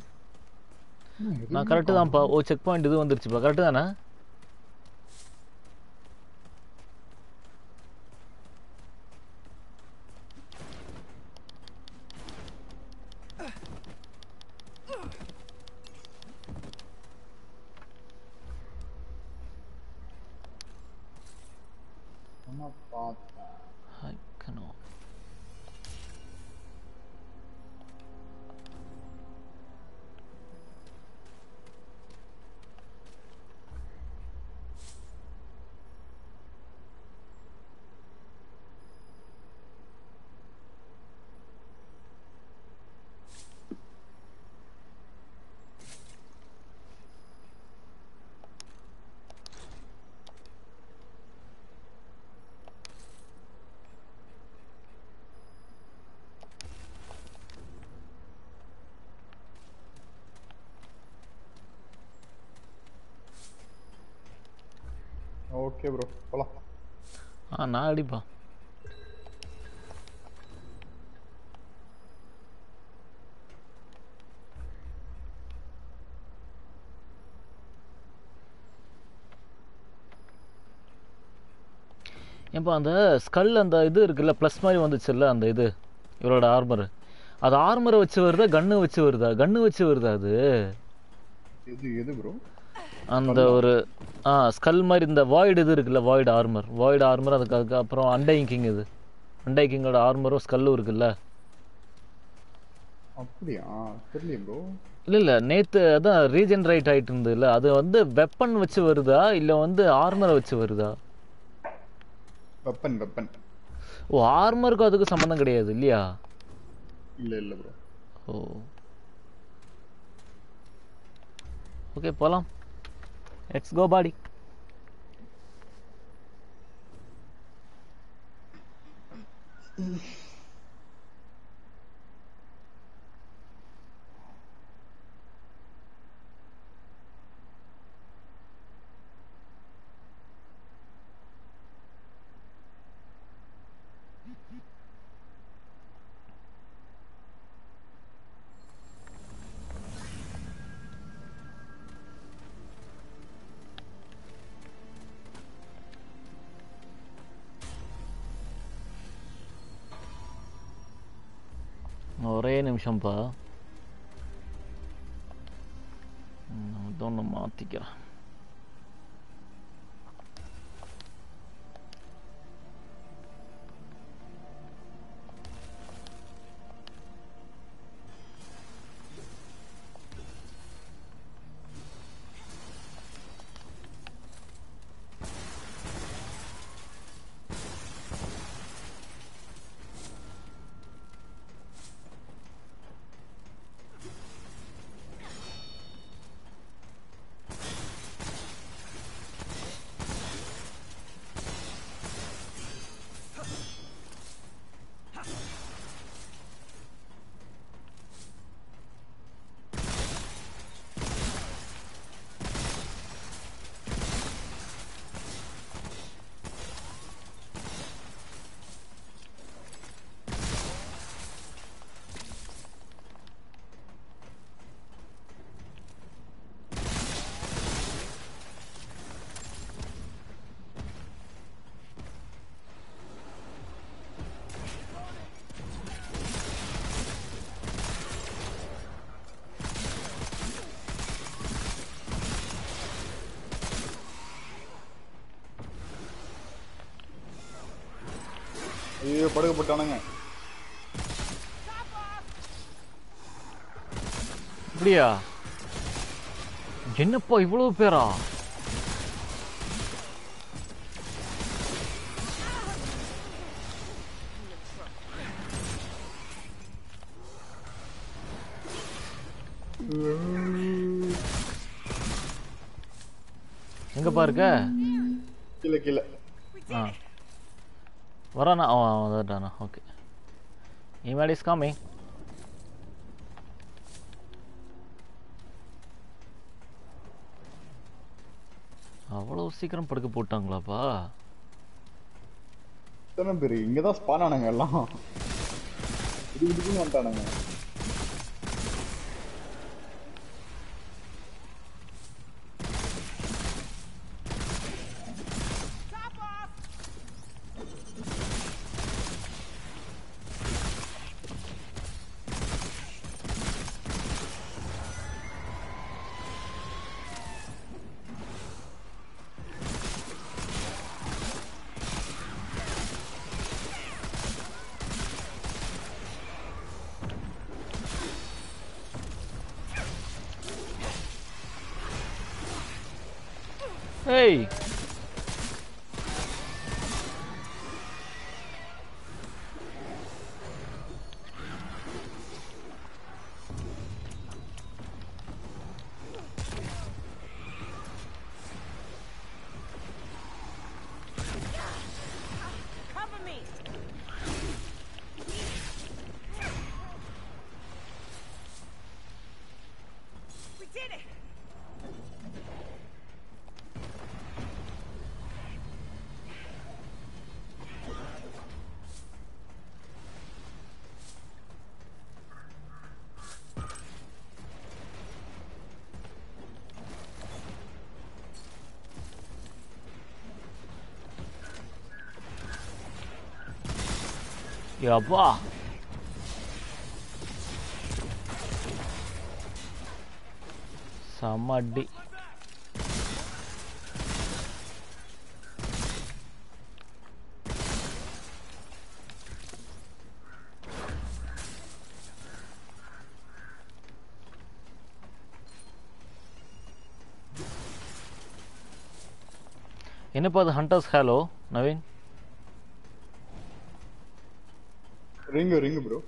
A: நான் கரெக்டு தான்ப்பா ஓ செக் பாயிண்ட் இது வந்துருச்சுப்பா கரெக்டு தானே
B: சும்மா பார்த்தேன்
A: ஐக்கனோ
B: ஓகே ப்ரோ போலாம்
A: ஆ நான் அடிப்பா ஏன்பா அந்த ஸ்கல் அந்த இது இருக்குல்ல ப்ளஸ் மாதிரி வந்துச்சுல்ல அந்த இது இவரோட ஆர்மர் அது ஆர்மரை வச்சு வருதா கன்னு வச்சு வருதா கன்னு வச்சு வருதா அது
B: எது எது ப்ரோ
A: அந்த ஒரு ஆ ஸ்கல் மாதிரி இந்த வாய்டு இது இருக்குல்ல வாய்டு ஆர்மர் வாய்டு ஆர்மர் அதுக்கு அதுக்கு அப்புறம் அண்டை கிங் இது அண்டை கிங்கோட ஆர்மரும் ஸ்கல்லும் இருக்குல்ல
B: அப்படியா தெரியலையே ப்ரோ
A: இல்லை இல்லை நேற்று அதான் ரீஜென்ரேட் ஆகிட்டு இருந்ததுல அது வந்து வெப்பன் வச்சு வருதா இல்லை வந்து ஆர்மரை வச்சு வருதா
B: வெப்பன் வெப்பன்
A: ஓ ஆர்மருக்கும் அதுக்கு சம்மந்தம் கிடையாது இல்லையா
B: இல்ல இல்ல ப்ரோ
A: ஓ ஓகே போகலாம் லெட்ஸ் கோ பாடி ஒரே நிமிஷம்ப்பா இதொன்று மாற்றிக்கிறேன்
B: ஐயோ படுக்கப்பட்டானுங்க
A: இப்படியா என்னப்பா இவ்வளவு பேரா எங்கப்பா இருக்க
B: கீழே கீழே
A: ஆ வரானா ஆ வந்துட்டானா ஓகே இமேட் இஸ் கம்மிங் அவ்வளோ சீக்கிரம் படுக்க போட்டாங்களாப்பா
B: எத்தனை பேர் இங்கதான் ஸ்பான் ஆனாங்க எல்லாம் இது இதுக்குன்னு வந்துட்டானுங்க
A: Hey!
G: Cover me! We did it!
A: யப்பா செம்ம அடி என்னப்பா அது hunters hello Naveen
B: Rinku Rinku bro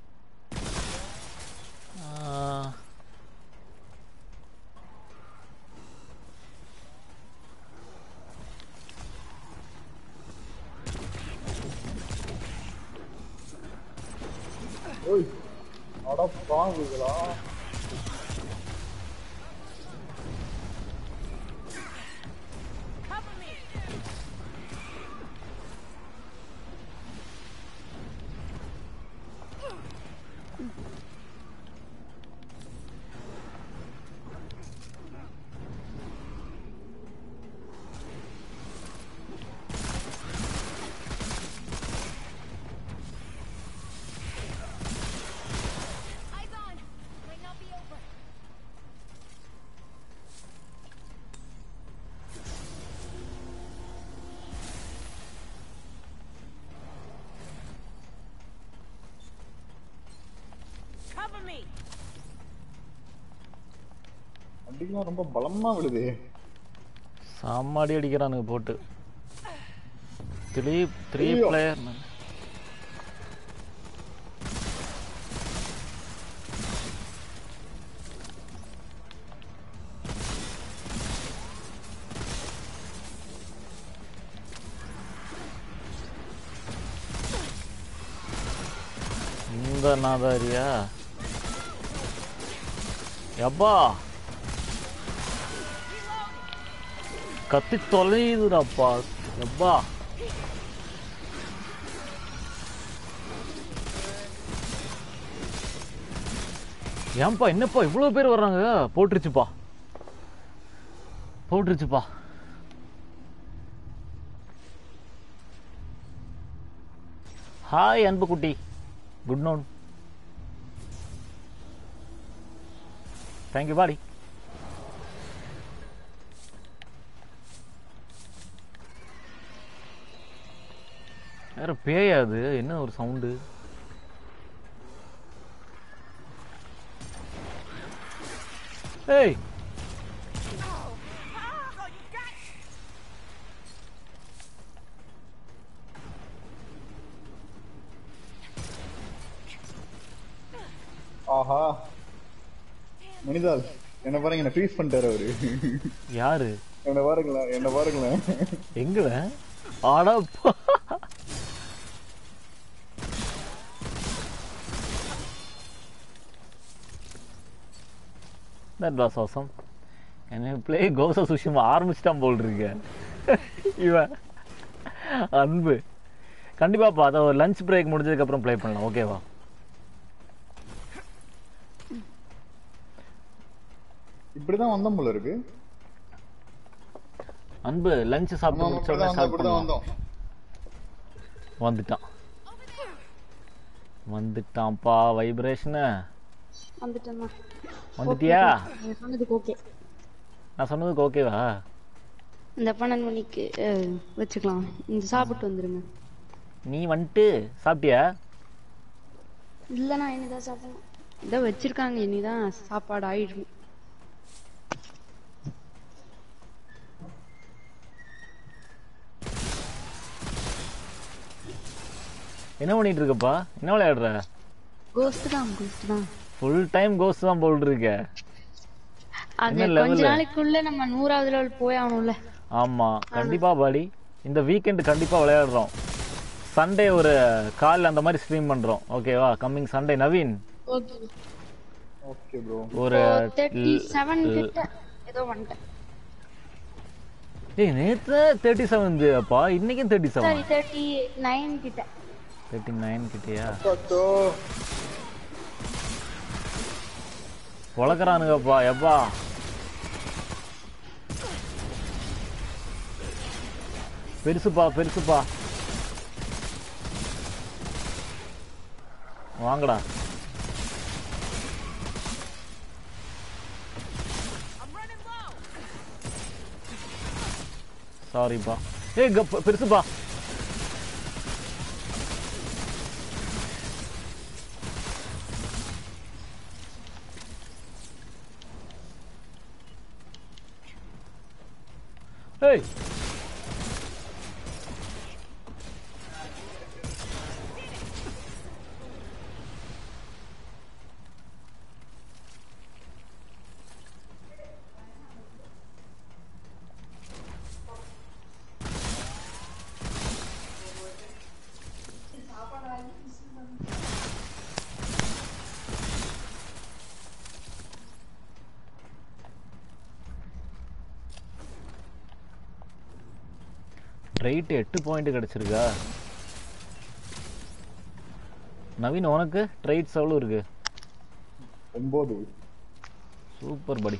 A: ஆ,
B: ஓய் அட பாங்குகளா
G: Cover me! Eyes on! Might not be over. Cover me!
B: அடிக்கலாம் ரொம்ப பலமா விழுது
A: செம்ம அடி அடிக்கிறானுங்க போட்டு த்ரீ த்ரீ
B: ஐயோ.
A: பிளேயர் இந்த நாதாரியா எப்பா கத்தி தொலையுதுடாப்பா எப்பா ஏன்பா என்னப்பா இவ்வளோ பேர் வர்றாங்க போட்டுருச்சுப்பா போட்டுருச்சுப்பா ஹாய் அன்பு குட்டி குட் நோன் தேங்க்யூ பாடி வேற பேயா அது என்ன ஒரு சவுண்டு ஏய்
B: ஆஹா மனிதால் என்ன பாருங்க என்ன ஃப்ரீஸ் பண்ணிட்டாரு அவரு
A: யாரு
B: என்ன பாருங்களேன் என்ன பாருங்களேன்
A: எங்கல ஆடப்பா தட் வாஸ் awesome என்ன ப்ளே கோச சுஷிமா ஆரம்பிச்சிட்டான் போல் இருக்க இவன் அன்பு கண்டிப்பாப்பா அதை ஒரு லஞ்ச் பிரேக் முடிஞ்சதுக்கப்புறம் ப்ளே பண்ணலாம் ஓகேவா
B: இப்படிதான் வந்தோம் போல இருக்கு
A: அன்பு லஞ்ச்
B: ஆமா,
A: சாப்பிட்டு
B: ஆமா,
A: முடிச்ச
B: இப்படிதான்
A: உடனே
B: வந்தோம்
A: ஸ்டார்ட்
B: இப்படிதான்
A: பண்ணலாம்
B: வந்தோம்
A: வந்துட்டான் வந்துட்டான்ப்பா வைப்ரேஷனு
I: வந்துட்டேம்மா
A: வந்துட்டியா
I: நீங்க சொன்னதுக்கு ஓகே
A: நான் சொன்னதுக்கு ஓகேவா
I: இந்த பன்னெண்டு மணிக்கு அஹ், வச்சுக்கலாம் இந்த சாப்பிட்டு வந்துருங்க
A: நீ வந்துட்டு சாப்பிட்டியா
I: இல்லைண்ணா இனிதான் சாப்பிடணும் இதை வச்சிருக்காங்க இனிதான் சாப்பாடு ஆயிடும்
A: என்ன பண்ணிட்டு இருக்கப்பா என்ன விளையாடுற
I: கோஸ்ட் தான் கோஸ்ட் தான்
A: ஃபுல் டைம் கோஸ்ட் தான் போல் இருக்க
I: அது
A: என்ன
I: கொஞ்ச
A: level?
I: நாளைக்குள்ள நம்ம நூறாவது லெவல் போய் ஆகணும்ல
A: ஆமா கண்டிப்பா பாடி இந்த வீக்கெண்ட் கண்டிப்பா விளையாடுறோம் சண்டே ஒரு கால் அந்த மாதிரி ஸ்ட்ரீம் பண்றோம் ஓகேவா coming Sunday Naveen
I: okay
B: okay bro
A: ஒரு
I: தேர்ட்டி செவன் கிட்ட ஏதோ வந்துட்டேன்
A: ஏய் நேத்து தேர்ட்டி செவன் அப்பா இன்னைக்கும் thirty
I: sorry
A: seven
I: thirty nine கிட்ட
A: தேர்ட்டி நைன் கிட்டயா
B: அச்சோ.
A: வளர்க்குறானுங்கப்பா எப்பா பெருசுப்பா பெருசுப்பா வாங்கடா சாரிப்பா ஏய் கப்ப பெருசுப்பா ஏய் ரைட் எட்டு பாயிண்ட் கிடைச்சிருக்கா நவீன் உனக்கு ட்ரைட்ஸ் எவ்வளோ இருக்கு
B: ஒன்பது
A: சூப்பர் படி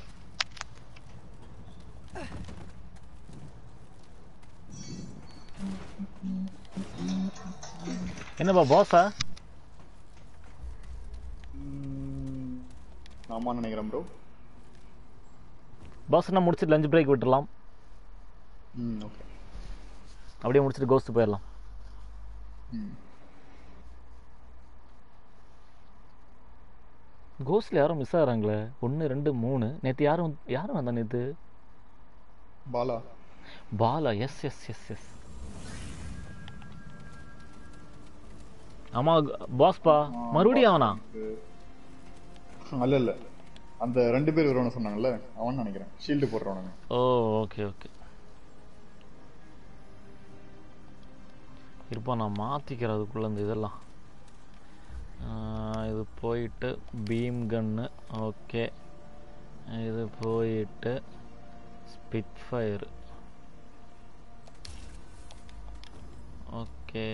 A: என்னப்பா பாஸா
B: ம், ஆமான்னு நினைக்கிறேன் ப்ரோ
A: பாஸ் நான் முடிச்சுட்டு லஞ்ச் பிரேக் விட்டுறலாம்
B: ம் ஓகே
A: அப்படியே முடிச்சுட்டு கோஸ்ட் போயிடலாம்
B: ம்
A: கோஸ்ட்ல யாரும் மிஸ் ஆகிறாங்களே ஒன்று ரெண்டு மூணு நேற்று யாரும் யாரும் வந்தா நேற்று
B: Bala
A: Bala yes yes yes yes ஆமா பாஸ்பா மறுபடியும் அவனா
B: அல்ல இல்ல அந்த ரெண்டு பேர் வருவானு சொன்னாங்கல்ல அவன் நினைக்கிறேன் ஷீல்டு போடுறவனுங்க
A: ஓ ஓகே ஓகே இருப்பா நான் மாற்றிக்கிறேன் அதுக்குள்ள இந்த இதெல்லாம் ஆஹ் இது போயிட்டு பீம் கன்னு ஓகே இது போயிட்டு ஸ்பிட் ஃபயர் ஓகே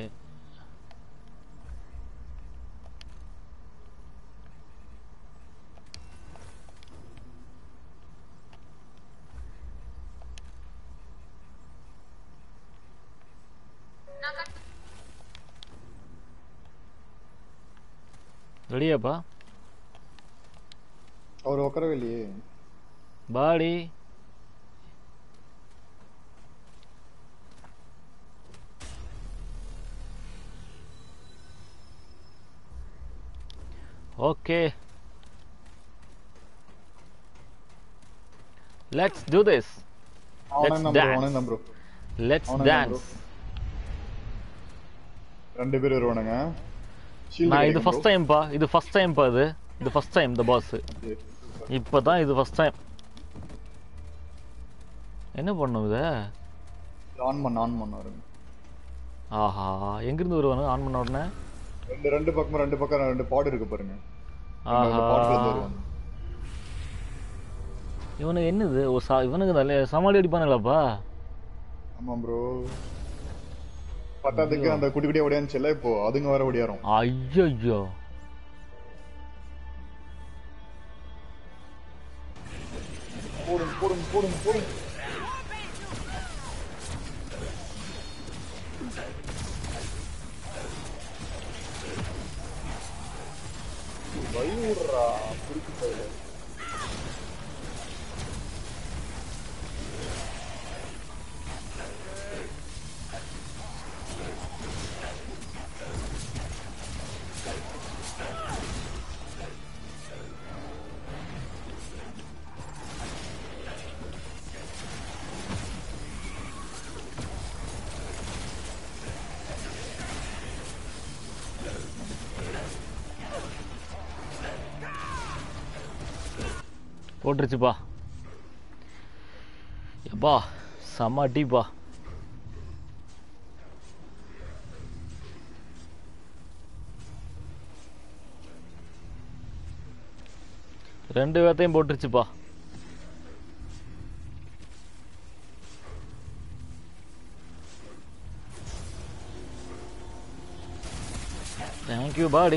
A: ரெடியாப்பா
B: அவர் உட்காரவே இல்லையே
A: buddy okay let's do this
B: அவனே
A: Let's
B: தான் ப்ரோ
A: dance.
B: அவனே தான் ப்ரோ
A: லெட்ஸ்
B: அவனே தான்
A: டான்ஸ்
B: ரெண்டு பேர் வருவானுங்க Shield
A: நான் இது
B: கிடைக்கும்
A: ஃபர்ஸ்ட்
B: bro.
A: டைம்ப்பா இது ஃபர்ஸ்ட் டைம்ப்பா இது இது ஃபர்ஸ்ட் டைம் இந்த பாஸ்
B: Okay.
A: இப்பதான் இது ஃபர்ஸ்ட் டைம் என்ன பண்ணும் இத
B: ஆன் பண்ண ஆன் பண்ண வருங்க
A: ஆஹா எங்கிருந்து வருவானு ஆன் பண்ண உடனே
B: ரெண்டு ரெண்டு பக்கமும் ரெண்டு பக்கம் ரெண்டு பாடு இருக்கு பாருங்க அந்த
A: ஆஹா
B: பாட்டுல இருந்து வருவாங்க
A: இவனுக்கு என்னது ஓ சா இவனுக்கு நல்ல சமாளி அடிப்பானுங்களாப்பா
B: ஆமா ப்ரோ பத்தாத்துக்கு அந்த குட்டி குட்டியா ஓடியாந்துச்சுல இப்போ அதுங்க வர ஓடியாரும்
A: ஐயோ
B: போடுங்க போடுங்க போடுங்க போடுங்க வயிறுடா குறுக்கு போயிடு
A: போட்டுருச்சுப்பா எப்பா செம்ம அடிப்பா ரெண்டு பேர்த்தையும் போட்டுருச்சுப்பா தேங்க்யூ பாடி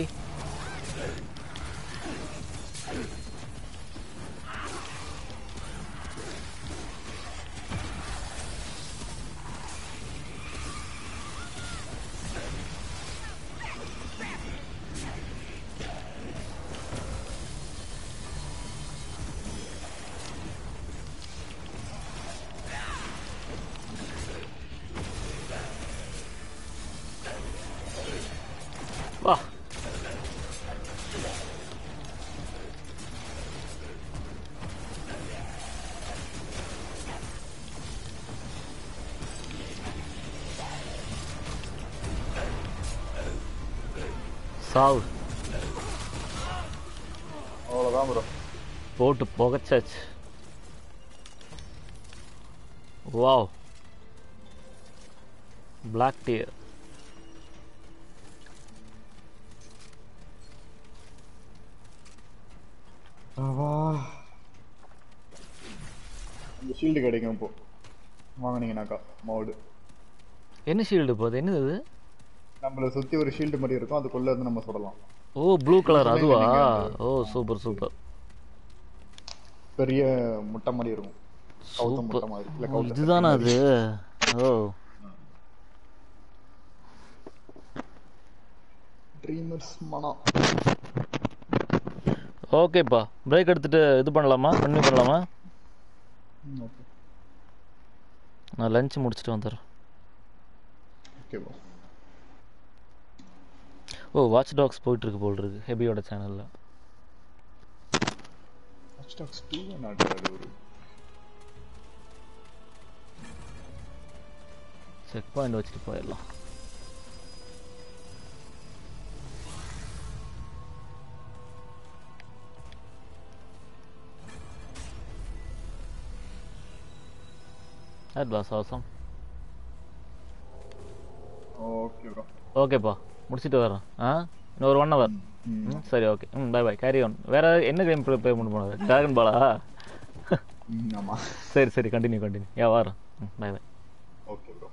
A: வா சாவு
B: அவ்வளவுதான் ப்ரோ
A: போட்டு புகைச்சாச்சு வாவ் பிளாக் டியர்
B: இந்த ஷீல்டு கிடைக்கும் இப்போ வாங்குனீங்கனாக்கா மோடு
A: என்ன ஷீல்டு இப்போ அது என்னது இது
B: நம்மள சுத்தி ஒரு ஷீல்டு மாதிரி இருக்கும் அதுக்குள்ள இருந்து நம்ம சுடலாம்
A: ஓ ப்ளூ கலர்
B: சொன்னீங்க
A: அதுவா
B: நீங்க அந்த-
A: ஓ சூப்பர் சூப்பர்
B: பெரிய முட்டை மாதிரி இருக்கும் கவுத்த முட்டை
A: சூப்பர்
B: மாதிரி இல்ல
A: ஓ,
B: கவுத்த
A: இதுதானா
B: சட்டி
A: அது
B: மாதிரி.
A: ஓ
B: ட்ரீமர்ஸ் மனா
A: ஓகேப்பா பிரேக் எடுத்துட்டு இது பண்ணலாமா கண்டினியூ பண்ணலாமா
B: ஓகே
A: நான் லஞ்ச் முடிச்சுட்டு வந்துடுறேன்
B: okay bro
A: oh watch dogs போயிட்டு இருக்கு போல் இருக்கு ஹெபியோட சேனல்ல
B: ஹேஷ்டாக்ஸ் டூ நாட்டு ஒரு
A: செக் பாயிண்ட் வச்சுட்டு போயிடலாம் That was awesome.
B: Okay bro
A: ஓகேப்பா முடிச்சிட்டு வரேன் ஆ இன்னும் ஒரு ஒன் ஹவர் ம் சரி ஓகே ம் பை பை கேரி ஆன் வேற என்ன கேம் ப்ளே பண்ண போனது டிராகன் பாலா
B: ம் ஆமா
A: சரி சரி கண்டினியூ கண்டினியூ யா வரேன் ம் bye bye
B: okay bro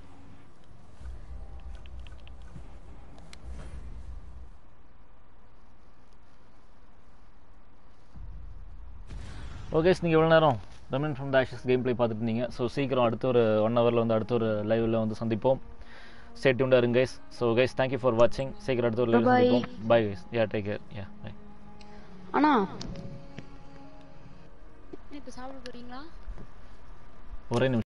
A: okay நீங்கள் இவ்வளோ நேரம் Raman from dashes game play பார்த்துட்டு இருந்தீங்க ஸோ சீக்கிரம் அடுத்த ஒரு ஒன் ஹவரில் வந்து அடுத்த ஒரு லைவில் வந்து சந்திப்போம் ஸ்டே டியூண்டாக இருங்க guys so guys thank you for வாட்சிங் சீக்கிரம் அடுத்த ஒரு லைவ்
I: Bye-bye.
A: சந்திப்போம் bye guys yeah take care yeah bye
I: அண்ணா இப்போ சாப்பிட போறீங்களா
A: ஒரே நிமிஷம்